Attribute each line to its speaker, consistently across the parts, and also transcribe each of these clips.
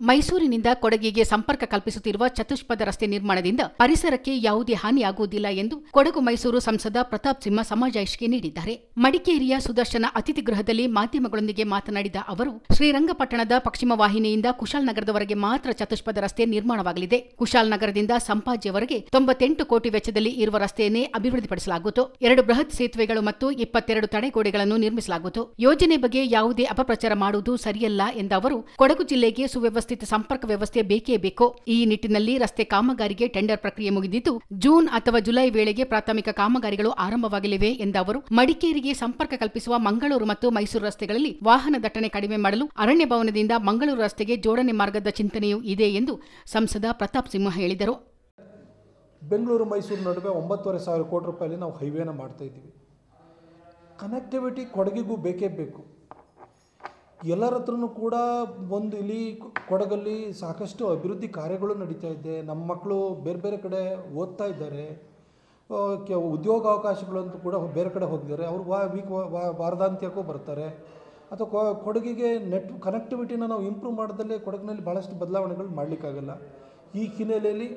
Speaker 1: ಮೈಸೂರಿನಿಂದ ಕೊಡಗಿಗೆ ಸಂಪರ್ಕ ಕಲ್ಪಿಸುತ್ತಿರುವ ಚತುಷ್ಪಥ ರಸ್ತೆ ನಿರ್ಮಾಣದಿಂದ ಪರಿಸರಕ್ಕೆ ಯಾವುದೇ ಹಾನಿಯಾಗುವುದಿಲ್ಲ ಎಂದು ಕೊಡಗು ಮೈಸೂರು ಸಂಸದ ಪ್ರತಾಪ್ ಸಿಂಹ ಸಮಾಜಾಯಿಷಿಕೆ ನೀಡಿದ್ದಾರೆ ಮಡಿಕೇರಿಯ ಸುದರ್ಶನ ಅತಿಥಿ ಗೃಹದಲ್ಲಿ ಮಾಧ್ಯಮಗಳೊಂದಿಗೆ ಮಾತನಾಡಿದ ಅವರು ಶ್ರೀರಂಗಪಟ್ಟಣದ ಪಶ್ಚಿಮ ವಾಹಿನಿಯಿಂದ ಕುಶಾಲನಗರದವರೆಗೆ ಮಾತ್ರ ಚತುಷ್ಪಥ ರಸ್ತೆ ನಿರ್ಮಾಣವಾಗಲಿದೆ ಕುಶಾಲನಗರದಿಂದ ಸಂಪಾಜಿಯವರೆಗೆ ತೊಂಬತ್ತೆಂಟು ಕೋಟಿ ವೆಚ್ಚದಲ್ಲಿ ಇರುವ ರಸ್ತೆಯನ್ನೇ ಅಭಿವೃದ್ಧಿಪಡಿಸಲಾಗುವುದು ಎರಡು ಬೃಹತ್ ಸೇತುವೆಗಳು ಮತ್ತು ಇಪ್ಪತ್ತೆರಡು ತಡೆಗೋಡೆಗಳನ್ನು ನಿರ್ಮಿಸಲಾಗುವುದು ಯೋಜನೆ ಬಗ್ಗೆ ಯಾವುದೇ ಅಪಪ್ರಚಾರ ಮಾಡುವುದು ಸರಿಯಲ್ಲ ಎಂದ ಅವರು ಕೊಡಗು ಜಿಲ್ಲೆಗೆ ಸುವ್ಯವಸ್ಥಿತ ಸಂಪರ್ಕ ವ್ಯವಸ್ಥೆ ಬೇಕೇ ಬೇಕು ಈ ನಿಟ್ಟಿನಲ್ಲಿ ರಸ್ತೆ ಕಾಮಗಾರಿಗೆ ಟೆಂಡರ್ ಪ್ರಕ್ರಿಯೆ ಮುಗಿದಿದ್ದು ಜೂನ್ ಅಥವಾ ಜುಲೈ ವೇಳೆಗೆ ಪ್ರಾಥಮಿಕ ಕಾಮಗಾರಿಗಳು ಆರಂಭವಾಗಲಿವೆ ಎಂದ ಅವರು ಮಡಿಕೇರಿಗೆ ಸಂಪರ್ಕ ಕಲ್ಪಿಸುವ ಮಂಗಳೂರು ಮತ್ತು ಮೈಸೂರು ರಸ್ತೆಗಳಲ್ಲಿ ವಾಹನ ದಟ್ಟಣೆ ಕಡಿಮೆ ಮಾಡಲು ಅರಣ್ಯ ಭವನದಿಂದ ಮಂಗಳೂರು ರಸ್ತೆಗೆ ಜೋಡಣೆ ಮಾರ್ಗದ ಚಿಂತನೆಯೂ ಇದೆ ಎಂದು ಸಂಸದ ಪ್ರತಾಪ್ ಸಿಂಹ ಹೇಳಿದರು
Speaker 2: ಬೆಂಗಳೂರು ಮೈಸೂರು ನಡುವೆ ಒಂಬತ್ತುವರೆ ಸಾವಿರ ಕೋಟಿ ರೂಪಾಯಲ್ಲಿ ನಾವು ಹೈವೇನ ಮಾಡ್ತಾ ಇದ್ದೀವಿ ಕನೆಕ್ಟಿವಿಟಿ ಕೊಡಗಿಗೂ ಬೇಕೇ ಬೇಕು ಎಲ್ಲರ ಹತ್ರನೂ ಕೂಡ ಒಂದು ಇಲ್ಲಿ ಕೊಡಗಲ್ಲಿ ಸಾಕಷ್ಟು ಅಭಿವೃದ್ಧಿ ಕಾರ್ಯಗಳು ನಡೀತಾ ಇದೆ ನಮ್ಮ ಮಕ್ಕಳು ಬೇರೆ ಬೇರೆ ಕಡೆ ಓದ್ತಾ ಇದ್ದಾರೆ ಆ, ಕೆ- ಉದ್ಯೋಗಾವಕಾಶಗಳು ಅಂತ ಕೂಡ ಬೇರೆ ಕಡೆ ಹೋಗಿದ್ದಾರೆ ಅವ್ರು ವಾ ವೀಕ್ ವಾರದಾಂತ್ಯಕ್ಕೂ ಬರ್ತಾರೆ ಅಥವಾ ಕೊ- ಕೊಡಗಿಗೆ ನೆಟ್ ಕನೆಕ್ಟಿವಿಟಿನ ನಾವು ಇಂಪ್ರೂವ್ ಮಾಡೋದಲ್ಲೇ ಕೊಡಗಿನಲ್ಲಿ ಭಾಳಷ್ಟು ಬದಲಾವಣೆಗಳು ಮಾಡಲಿಕ್ಕಾಗಲ್ಲ ಈ ಹಿನ್ನೆಲೆಯಲ್ಲಿ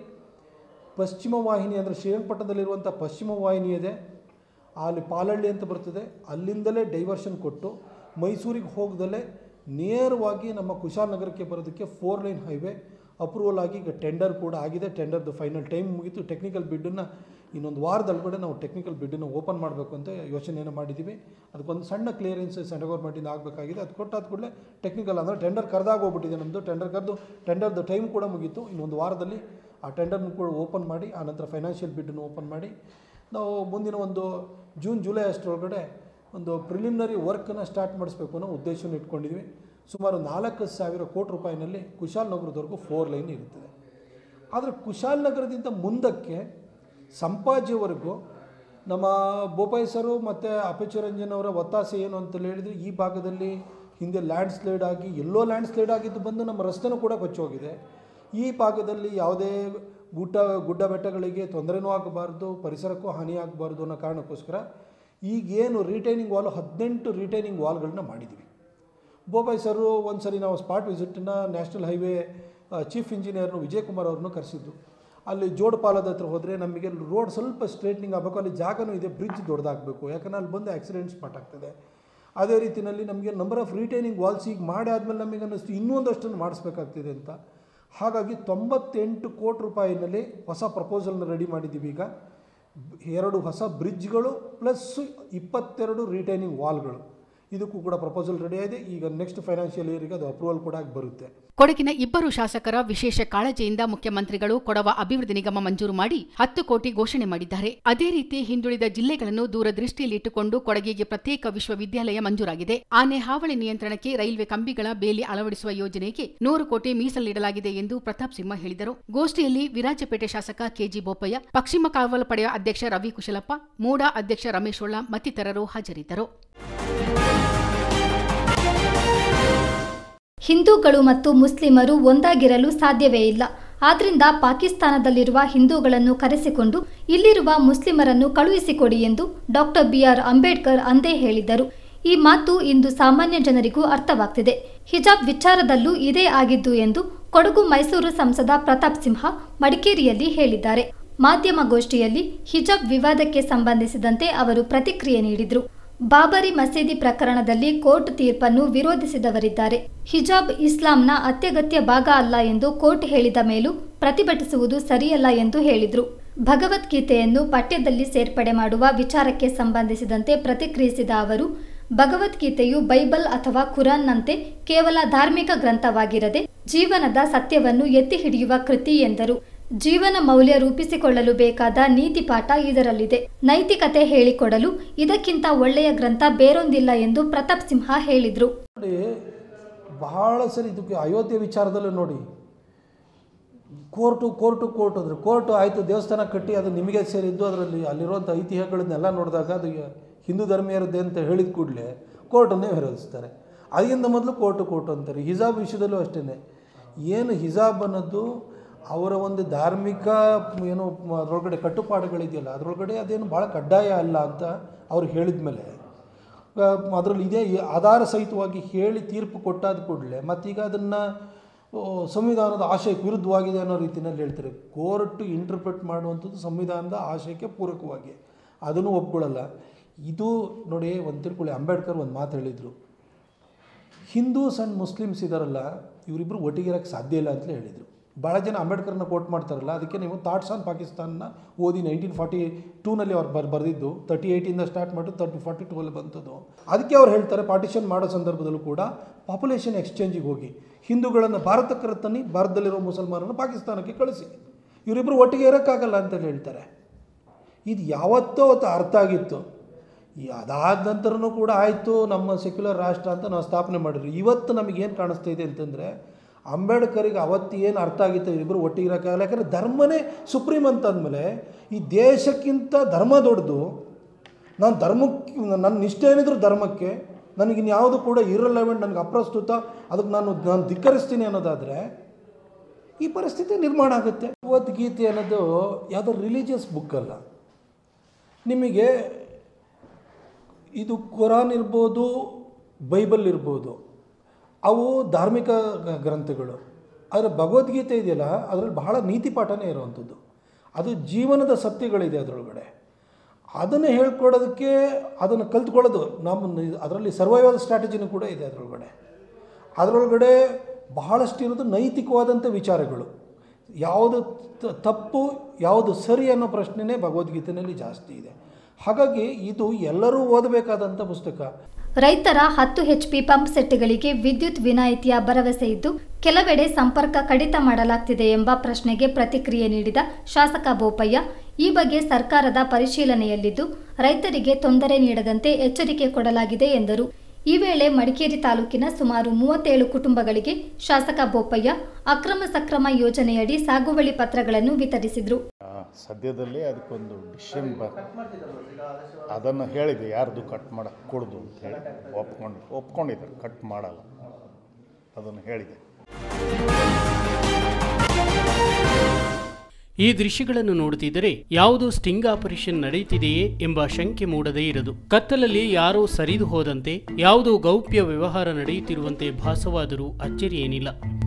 Speaker 2: ಪಶ್ಚಿಮ ವಾಹಿನಿ ಅಂದರೆ ಶ್ರೀರಂಗಪಟ್ಟಣದಲ್ಲಿರುವಂಥ ಪಶ್ಚಿಮ ವಾಹಿನಿ ಇದೆ ಅಲ್ಲಿ ಪಾಲಳ್ಳಿ ಅಂತ ಬರ್ತದೆ ಅಲ್ಲಿಂದಲೇ ಡೈವರ್ಷನ್ ಕೊಟ್ಟು ಮೈಸೂರಿಗೆ ಹೋಗದಲ್ಲೇ ನೇರವಾಗಿ ನಮ್ಮ ಕುಶಾಲನಗರಕ್ಕೆ ಬರೋದಕ್ಕೆ ಫೋರ್ ಲೈನ್ ಹೈವೇ ಅಪ್ರೂವಲ್ ಆಗಿ ಈಗ ಟೆಂಡರ್ ಕೂಡ ಆಗಿದೆ ಟೆಂಡರ್ದು ಫೈನಲ್ ಟೈಮ್ ಮುಗೀತು ಟೆಕ್ನಿಕಲ್ ಬಿಡ್ಡನ್ನು ಇನ್ನೊಂದು ವಾರದೊಳಗಡೆ ನಾವು ಟೆಕ್ನಿಕಲ್ ಬಿಡ್ಡನ್ನು ಓಪನ್ ಮಾಡಬೇಕು ಅಂತ ಯೋಚನೆಯನ್ನು ಮಾಡಿದ್ದೀವಿ ಅದಕ್ಕೊಂದು ಸಣ್ಣ ಕ್ಲಿಯರೆನ್ಸ್ ಸೆಂಟ್ರಲ್ ಗೌರ್ಮೆಂಟಿಂದ ಆಗಬೇಕಾಗಿದೆ ಅದು ಕೊಟ್ಟಾದ ಕೂಡಲೇ ಟೆಕ್ನಿಕಲ್ ಅಂದರೆ ಟೆಂಡರ್ ಕರೆದಾಗ ಹೋಗ್ಬಿಟ್ಟಿದೆ ನಮ್ಮದು ಟೆಂಡರ್ ಕರೆದು ಟೆಂಡರ್ದು ಟೈಮ್ ಕೂಡ ಮುಗೀತು ಇನ್ನೊಂದು ವಾರದಲ್ಲಿ ಆ ಟೆಂಡರ್ನ ಕೂಡ ಓಪನ್ ಮಾಡಿ ಆನಂತರ ಫೈನಾನ್ಷಿಯಲ್ ಬಿಡ್ಡನ್ನು ಓಪನ್ ಮಾಡಿ ನಾವು ಮುಂದಿನ ಒಂದು ಜೂನ್ ಜುಲೈ ಅಷ್ಟರೊಳಗಡೆ ಒಂದು ಪ್ರಿಲಿಮಿನರಿ ವರ್ಕನ್ನು ಸ್ಟಾರ್ಟ್ ಮಾಡಿಸ್ಬೇಕು ಅನ್ನೋ ಉದ್ದೇಶವನ್ನು ಇಟ್ಕೊಂಡಿದ್ವಿ ಸುಮಾರು ನಾಲ್ಕು ಸಾವಿರ ಕೋಟಿ ರೂಪಾಯಿನಲ್ಲಿ ಕುಶಾಲನಗರದವರೆಗೂ ಫೋರ್ ಲೈನ್ ಇರುತ್ತದೆ ಆದರೆ ಕುಶಾಲನಗರದಿಂದ ಮುಂದಕ್ಕೆ ಸಂಪಾಜಿಯವರೆಗೂ ನಮ್ಮ ಬೋಪಾಯಿ ಸರು ಮತ್ತು ಅಪಚರಂಜನ್ ಅವರ ಒತ್ತಾಸೆ ಏನು ಅಂತ ಹೇಳಿದರೆ ಈ ಭಾಗದಲ್ಲಿ ಹಿಂದೆ ಲ್ಯಾಂಡ್ ಸ್ಲೈಡ್ ಆಗಿ ಎಲ್ಲೋ ಲ್ಯಾಂಡ್ ಸ್ಲೈಡ್ ಆಗಿದ್ದು ಬಂದು ನಮ್ಮ ರಸ್ತೆನೂ ಕೂಡ ಕೊಚ್ಚೋಗಿದೆ ಈ ಭಾಗದಲ್ಲಿ ಯಾವುದೇ ಗುಡ್ಡ ಗುಡ್ಡ ಬೆಟ್ಟಗಳಿಗೆ ತೊಂದರೆನೂ ಆಗಬಾರ್ದು ಪರಿಸರಕ್ಕೂ ಹಾನಿ ಆಗಬಾರ್ದು ಅನ್ನೋ ಕಾರಣಕ್ಕೋಸ್ಕರ ಈಗೇನು ರಿಟೈನಿಂಗ್ ವಾಲ್ ಹದಿನೆಂಟು ರಿಟೈನಿಂಗ್ ವಾಲ್ಗಳನ್ನ ಮಾಡಿದ್ದೀವಿ ಬೋಪಾಯಿ ಸರು ಒಂದು ಸರಿ ನಾವು ಸ್ಪಾಟ್ ವಿಸಿಟನ್ನ ನ್ಯಾಷನಲ್ ಹೈವೇ ಚೀಫ್ ಇಂಜಿನಿಯರ್ನು ವಿಜಯ್ ಕುಮಾರ್ ಅವ್ರನ್ನೂ ಕರೆಸಿದ್ದು ಅಲ್ಲಿ ಜೋಡಪಾಲದ ಹತ್ರ ಹೋದರೆ ನಮಗೆ ರೋಡ್ ಸ್ವಲ್ಪ ಸ್ಟ್ರೇಟ್ನಿಂಗ್ ಆಗಬೇಕು ಅಲ್ಲಿ ಜಾಗನೂ ಇದೆ ಬ್ರಿಡ್ಜ್ ದೊಡ್ಡದಾಗಬೇಕು ಯಾಕಂದ್ರೆ ಅಲ್ಲಿ ಬಂದು ಆಕ್ಸಿಡೆಂಟ್ ಸ್ಪಾಟ್ ಆಗ್ತದೆ ಅದೇ ರೀತಿಯಲ್ಲಿ ನಮಗೆ ನಂಬರ್ ಆಫ್ ರಿಟೈನಿಂಗ್ ವಾಲ್ಸ್ ಈಗ ಮಾಡಿ ಆದಮೇಲೆ ನಮಗೆ ಅನ್ನಿಸ್ತು ಇನ್ನೊಂದಷ್ಟನ್ನು ಮಾಡಿಸ್ಬೇಕಾಗ್ತಿದೆ ಅಂತ ಹಾಗಾಗಿ ತೊಂಬತ್ತೆಂಟು ಕೋಟಿ ರೂಪಾಯಿನಲ್ಲಿ ಹೊಸ ಪ್ರಪೋಸಲ್ನ ರೆಡಿ ಮಾಡಿದ್ದೀವಿ ಈಗ ಎರಡು ಹೊಸ ಬ್ರಿಡ್ಜ್ಗಳು ಪ್ಲಸ್ ಇಪ್ಪತ್ತೆರಡು ರಿಟೈನಿಂಗ್ ವಾಲ್ಗಳು ಇದಕ್ಕೂ ಕೂಡ ಪ್ರಪೋಸಲ್ ರೆಡಿ ಆಗಿದೆ ಈಗ ನೆಕ್ಸ್ಟ್ ಫೈನಾನ್ಷಿಯಲ್ ಇಯರಿಗೆ ಅದು ಅಪ್ರೂವಲ್ ಕೂಡ ಆಗಿ ಬರುತ್ತೆ
Speaker 1: ಕೊಡಗಿನ ಇಬ್ಬರು ಶಾಸಕರ ವಿಶೇಷ ಕಾಳಜಿಯಿಂದ ಮುಖ್ಯಮಂತ್ರಿಗಳು ಕೊಡವ ಅಭಿವೃದ್ಧಿ ನಿಗಮ ಮಂಜೂರು ಮಾಡಿ ಹತ್ತು ಕೋಟಿ ಘೋಷಣೆ ಮಾಡಿದ್ದಾರೆ ಅದೇ ರೀತಿ ಹಿಂದುಳಿದ ಜಿಲ್ಲೆಗಳನ್ನು ದೂರದೃಷ್ಟಿಯಲ್ಲಿಟ್ಟುಕೊಂಡು ಕೊಡಗಿಗೆ ಪ್ರತ್ಯೇಕ ವಿಶ್ವವಿದ್ಯಾಲಯ ಮಂಜೂರಾಗಿದೆ ಆನೆ ಹಾವಳಿ ನಿಯಂತ್ರಣಕ್ಕೆ ರೈಲ್ವೆ ಕಂಬಿಗಳ ಬೇಲಿ ಅಳವಡಿಸುವ ಯೋಜನೆಗೆ ನೂರು ಕೋಟಿ ಮೀಸಲಿಡಲಾಗಿದೆ ಎಂದು ಪ್ರತಾಪ್ ಸಿಂಹ ಹೇಳಿದರು ಗೋಷ್ಠಿಯಲ್ಲಿ ವಿರಾಜಪೇಟೆ ಶಾಸಕ ಕೆಜಿ ಬೋಪಯ್ಯ ಪಶ್ಚಿಮ ಕಾವಲು ಪಡೆಯ ಅಧ್ಯಕ್ಷ ರವಿ ಕುಶಲಪ್ಪ ಮೂಡಾ ಅಧ್ಯಕ್ಷ ರಮೇಶ್ ಒಳ್ಳ ಮತ್ತಿತರರು ಹಾಜರಿದ್ದರು
Speaker 3: ಹಿಂದೂಗಳು ಮತ್ತು ಮುಸ್ಲಿಮರು ಒಂದಾಗಿರಲು ಸಾಧ್ಯವೇ ಇಲ್ಲ ಆದ್ರಿಂದ ಪಾಕಿಸ್ತಾನದಲ್ಲಿರುವ ಹಿಂದೂಗಳನ್ನು ಕರೆಸಿಕೊಂಡು ಇಲ್ಲಿರುವ ಮುಸ್ಲಿಮರನ್ನು ಕಳುಹಿಸಿಕೊಡಿ ಎಂದು ಡಾಕ್ಟರ್ ಬಿಆರ್ ಅಂಬೇಡ್ಕರ್ ಅಂದೇ ಹೇಳಿದ್ದರು ಈ ಮಾತು ಇಂದು ಸಾಮಾನ್ಯ ಜನರಿಗೂ ಅರ್ಥವಾಗ್ತಿದೆ ಹಿಜಾಬ್ ವಿಚಾರದಲ್ಲೂ ಇದೇ ಆಗಿದ್ದು ಎಂದು ಕೊಡಗು ಮೈಸೂರು ಸಂಸದ ಪ್ರತಾಪ್ ಸಿಂಹ ಮಡಿಕೇರಿಯಲ್ಲಿ ಹೇಳಿದ್ದಾರೆ ಮಾಧ್ಯಮಗೋಷ್ಠಿಯಲ್ಲಿ ಹಿಜಾಬ್ ವಿವಾದಕ್ಕೆ ಸಂಬಂಧಿಸಿದಂತೆ ಅವರು ಪ್ರತಿಕ್ರಿಯೆ ನೀಡಿದರು ಬಾಬರಿ ಮಸೀದಿ ಪ್ರಕರಣದಲ್ಲಿ ಕೋರ್ಟ್ ತೀರ್ಪನ್ನು ವಿರೋಧಿಸಿದವರಿದ್ದಾರೆ ಹಿಜಾಬ್ ಇಸ್ಲಾಂನ ಅತ್ಯಗತ್ಯ ಭಾಗ ಅಲ್ಲ ಎಂದು ಕೋರ್ಟ್ ಹೇಳಿದ ಮೇಲೂ ಪ್ರತಿಭಟಿಸುವುದು ಸರಿಯಲ್ಲ ಎಂದು ಹೇಳಿದರು ಭಗವದ್ಗೀತೆಯನ್ನು ಪಠ್ಯದಲ್ಲಿ ಸೇರ್ಪಡೆ ಮಾಡುವ ವಿಚಾರಕ್ಕೆ ಸಂಬಂಧಿಸಿದಂತೆ ಪ್ರತಿಕ್ರಿಯಿಸಿದ ಅವರು ಭಗವದ್ಗೀತೆಯು ಬೈಬಲ್ ಅಥವಾ ಕುರಾನ್ನಂತೆ ಕೇವಲ ಧಾರ್ಮಿಕ ಗ್ರಂಥವಾಗಿರದೆ ಜೀವನದ ಸತ್ಯವನ್ನು ಎತ್ತಿ ಹಿಡಿಯುವ ಕೃತಿ ಎಂದರು ಜೀವನ ಮೌಲ್ಯ ರೂಪಿಸಿಕೊಳ್ಳಲು ಬೇಕಾದ ನೀತಿ ಪಾಠ ಇದರಲ್ಲಿದೆ ನೈತಿಕತೆ ಹೇಳಿಕೊಡಲು ಇದಕ್ಕಿಂತ ಒಳ್ಳೆಯ ಗ್ರಂಥ ಬೇರೊಂದಿಲ್ಲ ಎಂದು ಪ್ರತಾಪ್ ಸಿಂಹ ಹೇಳಿದರು
Speaker 2: ನೋಡಿ ಬಹಳ ಸರಿ ಇದಕ್ಕೆ ಅಯೋಧ್ಯೆ ವಿಚಾರದಲ್ಲೂ ನೋಡಿ ಕೋರ್ಟು ಕೋರ್ಟು ಕೋರ್ಟ್ ಅಂದರೆ ಕೋರ್ಟು ಆಯಿತು ದೇವಸ್ಥಾನ ಕಟ್ಟಿ ಅದು ನಿಮಗೆ ಸೇರಿದ್ದು ಅದರಲ್ಲಿ ಅಲ್ಲಿರುವಂಥ ಐತಿಹ್ಯಗಳನ್ನೆಲ್ಲ ನೋಡಿದಾಗ ಅದು ಹಿಂದೂ ಧರ್ಮೀಯರದ್ದೇ ಅಂತ ಹೇಳಿದ ಕೂಡಲೇ ಕೋರ್ಟನ್ನೇ ವಿರೋಧಿಸ್ತಾರೆ ಅದಕ್ಕಿಂತ ಮೊದಲು ಕೋರ್ಟು ಕೋರ್ಟು ಅಂತಾರೆ ಹಿಜಾಬ್ ವಿಷಯದಲ್ಲೂ ಅಷ್ಟೇ ಏನು ಹಿಜಾಬ್ ಅನ್ನೋದು ಅವರ ಒಂದು ಧಾರ್ಮಿಕ ಏನು ಮ- ಅದರೊಳಗಡೆ ಕಟ್ಟುಪಾಡುಗಳಿದೆಯಲ್ಲ ಅದರೊಳಗಡೆ ಅದೇನು ಭಾಳ ಕಡ್ಡಾಯ ಅಲ್ಲ ಅಂತ ಅವ್ರು ಹೇಳಿದ ಮೇಲೆ ಅದರಲ್ಲಿ ಇದೇ ಈ ಆಧಾರ ಸಹಿತವಾಗಿ ಹೇಳಿ ತೀರ್ಪು ಕೊಟ್ಟಾದ ಕೂಡಲೇ ಮತ್ತೀಗ ಅದನ್ನು ಓ, ಸಂವಿಧಾನದ ಆಶಯಕ್ಕೆ ವಿರುದ್ಧವಾಗಿದೆ ಅನ್ನೋ ರೀತಿಯಲ್ಲಿ ಹೇಳ್ತಾರೆ ಕೋರ್ಟ್ ಇಂಟರ್ಪ್ರೆಟ್ ಮಾಡುವಂಥದ್ದು ಸಂವಿಧಾನದ ಆಶಯಕ್ಕೆ ಪೂರಕವಾಗಿ ಅದನ್ನು ಒಪ್ಕೊಳ್ಳಲ್ಲ ಇದು ನೋಡಿ ಒಂದು ತಿಳ್ಕೊಳ್ಳಿ ಅಂಬೇಡ್ಕರ್ ಒಂದು ಮಾತು ಹೇಳಿದರು ಹಿಂದೂಸ್ ಆ್ಯಂಡ್ ಮುಸ್ಲಿಮ್ಸ್ ಇದಾರಲ್ಲ ಇವರಿಬ್ಬರು ಒಟ್ಟಿಗಿರೋಕ್ಕೆ ಸಾಧ್ಯ ಇಲ್ಲ ಅಂತಲೇ ಹೇಳಿದರು ಭಾಳ ಜನ ಅಂಬೇಡ್ಕರ್ನ ಕೋಟ್ ಮಾಡ್ತಾರಲ್ಲ ಅದಕ್ಕೆ ನೀವು ಥಾಟ್ಸ್ ಆನ್ ಪಾಕಿಸ್ತಾನ್ನ ಓದಿ ನೈನ್ಟೀನ್ ಫಾರ್ಟಿ ಟೂನಲ್ಲಿ ಅವ್ರು ಬರ್ ಬರೆದಿದ್ದು ತರ್ಟಿ ಏಯ್ಟಿಂದ ಸ್ಟಾರ್ಟ್ ಮಾಡಿ ತರ್ಟಿ ಫಾರ್ಟಿ ಟೂವಲ್ಲಿ ಬಂತದ್ದು ಅದಕ್ಕೆ ಅವ್ರು ಹೇಳ್ತಾರೆ ಪಾರ್ಟಿಷನ್ ಮಾಡೋ ಸಂದರ್ಭದಲ್ಲೂ ಕೂಡ ಪಾಪ್ಯುಲೇಷನ್ ಎಕ್ಸ್ಚೇಂಜಿಗೆ ಹೋಗಿ ಹಿಂದೂಗಳನ್ನು ಭಾರತಕ್ಕೆ ತನ್ನಿ ಭಾರತದಲ್ಲಿರೋ ಮುಸಲ್ಮಾನರನ್ನು ಪಾಕಿಸ್ತಾನಕ್ಕೆ ಕಳಿಸಿ ಇವರಿಬ್ಬರು ಒಟ್ಟಿಗೆ ಇರೋಕ್ಕಾಗಲ್ಲ ಅಂತೇಳಿ ಹೇಳ್ತಾರೆ ಇದು ಯಾವತ್ತೋ ಅವತ್ತು ಅರ್ಥ ಆಗಿತ್ತು ಈ ಅದಾದ ನಂತರನೂ ಕೂಡ ಆಯಿತು ನಮ್ಮ ಸೆಕ್ಯುಲರ್ ರಾಷ್ಟ್ರ ಅಂತ ನಾವು ಸ್ಥಾಪನೆ ಮಾಡಿದ್ವಿ ಇವತ್ತು ನಮಗೇನು ಕಾಣಿಸ್ತಾ ಇದೆ ಅಂತಂದರೆ ಅಂಬೇಡ್ಕರಿಗೆ ಅವತ್ತು ಏನು ಅರ್ಥ ಆಗಿತ್ತು ಇಬ್ಬರು ಒಟ್ಟಿಗೆ ಇರೋಕ್ಕಾಗಲ್ಲ ಯಾಕಂದರೆ ಧರ್ಮನೇ ಸುಪ್ರೀಂ ಅಂತಂದಮೇಲೆ ಈ ದೇಶಕ್ಕಿಂತ ಧರ್ಮ ದೊಡ್ಡದು ನಾನು ಧರ್ಮಕ್ಕೆ ನನ್ನ ನಿಷ್ಠೆ ಏನಿದ್ರು ಧರ್ಮಕ್ಕೆ ನನಗಿನ್ಯಾವುದು ಕೂಡ ಇರಲೆವೆಂಟ್ ನನಗೆ ಅಪ್ರಸ್ತುತ ಅದಕ್ಕೆ ನಾನು ನಾನು ಧಿಕ್ಕರಿಸ್ತೀನಿ ಅನ್ನೋದಾದರೆ ಈ ಪರಿಸ್ಥಿತಿ ನಿರ್ಮಾಣ ಆಗುತ್ತೆ ಭಗವದ್ಗೀತೆ ಅನ್ನೋದು ಯಾವುದೋ ರಿಲಿಜಿಯಸ್ ಬುಕ್ ಅಲ್ಲ ನಿಮಗೆ ಇದು ಕುರಾನ್ ಇರ್ಬೋದು ಬೈಬಲ್ ಇರ್ಬೋದು ಅವು ಧಾರ್ಮಿಕ ಗ- ಗ್ರಂಥಗಳು ಆದರೆ ಭಗವದ್ಗೀತೆ ಇದೆಯಲ್ಲ ಅದರಲ್ಲಿ ಬಹಳ ನೀತಿ ಪಾಠನೇ ಇರುವಂಥದ್ದು ಅದು ಜೀವನದ ಸತ್ಯಗಳಿದೆ ಅದರೊಳಗಡೆ ಅದನ್ನು ಹೇಳ್ಕೊಡೋದಕ್ಕೆ ಅದನ್ನು ಕಲ್ತ್ಕೊಳ್ಳೋದು ನಮ್ಮ ಅದರಲ್ಲಿ ಸರ್ವೈವಲ್ ಸ್ಟ್ರಾಟಜಿನೂ ಕೂಡ ಇದೆ ಅದರೊಳಗಡೆ ಅದರೊಳಗಡೆ ಬಹಳಷ್ಟು ಇರೋದು ನೈತಿಕವಾದಂಥ ವಿಚಾರಗಳು ಯಾವುದು ತ- ತಪ್ಪು ಯಾವುದು ಸರಿ ಅನ್ನೋ ಪ್ರಶ್ನೆನೇ ಭಗವದ್ಗೀತೆಯಲ್ಲಿ ಜಾಸ್ತಿ ಇದೆ ಹಾಗಾಗಿ ಇದು ಎಲ್ಲರೂ ಓದಬೇಕಾದಂಥ ಪುಸ್ತಕ
Speaker 3: ರೈತರ ಹತ್ತು ಎಚ್ಪಿ ಪಂಪ್ ಸೆಟ್ಗಳಿಗೆ ವಿದ್ಯುತ್ ವಿನಾಯಿತಿಯ ಭರವಸೆ ಇದ್ದು ಕೆಲವೆಡೆ ಸಂಪರ್ಕ ಕಡಿತ ಮಾಡಲಾಗ್ತಿದೆ ಎಂಬ ಪ್ರಶ್ನೆಗೆ ಪ್ರತಿಕ್ರಿಯೆ ನೀಡಿದ ಶಾಸಕ ಬೋಪಯ್ಯ ಈ ಬಗ್ಗೆ ಸರ್ಕಾರದ ಪರಿಶೀಲನೆಯಲ್ಲಿದ್ದು ರೈತರಿಗೆ ತೊಂದರೆ ನೀಡದಂತೆ ಎಚ್ಚರಿಕೆ ಕೊಡಲಾಗಿದೆ ಎಂದರು ಈ ವೇಳೆ ಮಡಿಕೇರಿ ತಾಲೂಕಿನ ಸುಮಾರು ಮೂವತ್ತೇಳು ಕುಟುಂಬಗಳಿಗೆ ಶಾಸಕ ಬೋಪಯ್ಯ ಅಕ್ರಮ ಸಕ್ರಮ ಯೋಜನೆಯಡಿ ಸಾಗುವಳಿ ಪತ್ರಗಳನ್ನು ವಿತರಿಸಿದರು
Speaker 4: ಆ, ಸದ್ಯದಲ್ಲೇ ಅದಕ್ಕೊಂದು ಡಿಸಿಷನ್ ಬ ಅದನ್ನು ಹೇಳಿದೆ ಯಾರ್ದು ಕಟ್ ಮಾಡಕ್ಕೆ ಕೊಡ್ದು ಅಂತ ಹೇಳಿ ಒಪ್ಕೊಂಡು ಒಪ್ಕೊಂಡಿದ್ದಾರೆ ಕಟ್ ಮಾಡಲ್ಲ ಅದನ್ನು ಹೇಳಿದೆ
Speaker 5: ಈ ದೃಶ್ಯಗಳನ್ನು ನೋಡುತ್ತಿದ್ದರೆ ಯಾವುದೋ ಸ್ಟಿಂಗ್ ಆಪರೇಷನ್ ನಡೆಯುತ್ತಿದೆಯೇ ಎಂಬ ಶಂಕೆ ಮೂಡದೇ ಇರದು ಕತ್ತಲಲ್ಲಿ ಯಾರೋ ಸರಿದು ಹೋದಂತೆ ಯಾವುದೋ ಗೌಪ್ಯ ವ್ಯವಹಾರ ನಡೆಯುತ್ತಿರುವಂತೆ ಭಾಸವಾದರೂ ಅಚ್ಚರಿ ಏನಿಲ್ಲ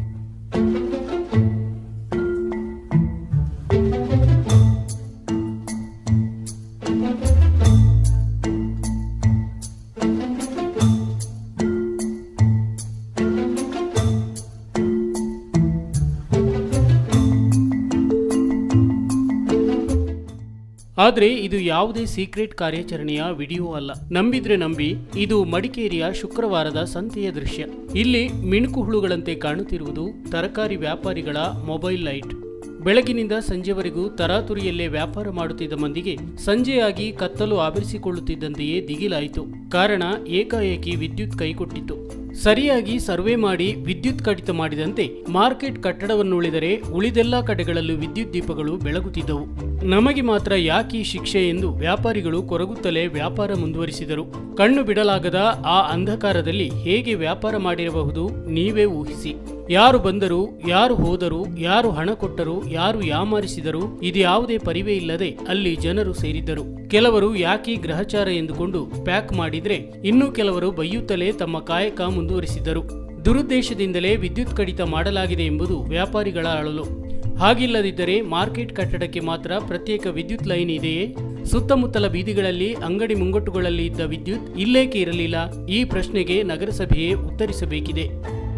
Speaker 5: ಆದರೆ ಇದು ಯಾವುದೇ ಸೀಕ್ರೆಟ್ ಕಾರ್ಯಾಚರಣೆಯ ವಿಡಿಯೋ ಅಲ್ಲ ನಂಬಿದ್ರೆ ನಂಬಿ ಇದು ಮಡಿಕೇರಿಯ ಶುಕ್ರವಾರದ ಸಂತೆಯ ದೃಶ್ಯ ಇಲ್ಲಿ ಮಿಣುಕು ಹುಳುಗಳಂತೆ ಕಾಣುತ್ತಿರುವುದು ತರಕಾರಿ ವ್ಯಾಪಾರಿಗಳ ಮೊಬೈಲ್ ಲೈಟ್ ಬೆಳಗಿನಿಂದ ಸಂಜೆವರೆಗೂ ತರಾತುರಿಯಲ್ಲೇ ವ್ಯಾಪಾರ ಮಾಡುತ್ತಿದ್ದ ಮಂದಿಗೆ ಸಂಜೆಯಾಗಿ ಕತ್ತಲು ಆವರಿಸಿಕೊಳ್ಳುತ್ತಿದ್ದಂತೆಯೇ ದಿಗಿಲಾಯಿತು ಕಾರಣ ಏಕಾಏಕಿ ವಿದ್ಯುತ್ ಕೈಕೊಟ್ಟಿತ್ತು ಸರಿಯಾಗಿ ಸರ್ವೆ ಮಾಡಿ ವಿದ್ಯುತ್ ಕಡಿತ ಮಾಡಿದಂತೆ ಮಾರ್ಕೆಟ್ ಕಟ್ಟಡವನ್ನುಳಿದರೆ ಉಳಿದೆಲ್ಲ ಕಡೆಗಳಲ್ಲೂ ವಿದ್ಯುತ್ ದೀಪಗಳು ಬೆಳಗುತ್ತಿದ್ದವು ನಮಗೆ ಮಾತ್ರ ಯಾಕೀ ಶಿಕ್ಷೆ ಎಂದು ವ್ಯಾಪಾರಿಗಳು ಕೊರಗುತ್ತಲೇ ವ್ಯಾಪಾರ ಮುಂದುವರಿಸಿದರು ಕಣ್ಣು ಬಿಡಲಾಗದ ಆ ಅಂಧಕಾರದಲ್ಲಿ ಹೇಗೆ ವ್ಯಾಪಾರ ಮಾಡಿರಬಹುದು ನೀವೇ ಊಹಿಸಿ ಯಾರು ಬಂದರು ಯಾರು ಹೋದರು ಯಾರು ಹಣ ಕೊಟ್ಟರು ಯಾರು ಯಾಮಾರಿಸಿದರು ಇದ್ಯಾವುದೇ ಪರಿವೇ ಇಲ್ಲದೆ ಅಲ್ಲಿ ಜನರು ಸೇರಿದ್ದರು ಕೆಲವರು ಯಾಕಿ ಗ್ರಹಚಾರ ಎಂದುಕೊಂಡು ಪ್ಯಾಕ್ ಮಾಡಿದ್ರೆ ಇನ್ನು ಕೆಲವರು ಬೈಯುತ್ತಲೇ ತಮ್ಮ ಕಾಯಕ ಮುಂದುವರಿಸಿದ್ದರು ದುರುದ್ದೇಶದಿಂದಲೇ ವಿದ್ಯುತ್ ಕಡಿತ ಮಾಡಲಾಗಿದೆ ಎಂಬುದು ವ್ಯಾಪಾರಿಗಳ ಅಳಲು ಹಾಗಿಲ್ಲದಿದ್ದರೆ ಮಾರ್ಕೆಟ್ ಕಟ್ಟಡಕ್ಕೆ ಮಾತ್ರ ಪ್ರತ್ಯೇಕ ವಿದ್ಯುತ್ ಲೈನ್ ಇದೆಯೇ ಸುತ್ತಮುತ್ತಲ ಬೀದಿಗಳಲ್ಲಿ ಅಂಗಡಿ ಮುಂಗಟ್ಟುಗಳಲ್ಲಿ ಇದ್ದ ವಿದ್ಯುತ್ ಇಲ್ಲೇಕೆ ಇರಲಿಲ್ಲ ಈ ಪ್ರಶ್ನೆಗೆ ನಗರಸಭೆಯೇ ಉತ್ತರಿಸಬೇಕಿದೆ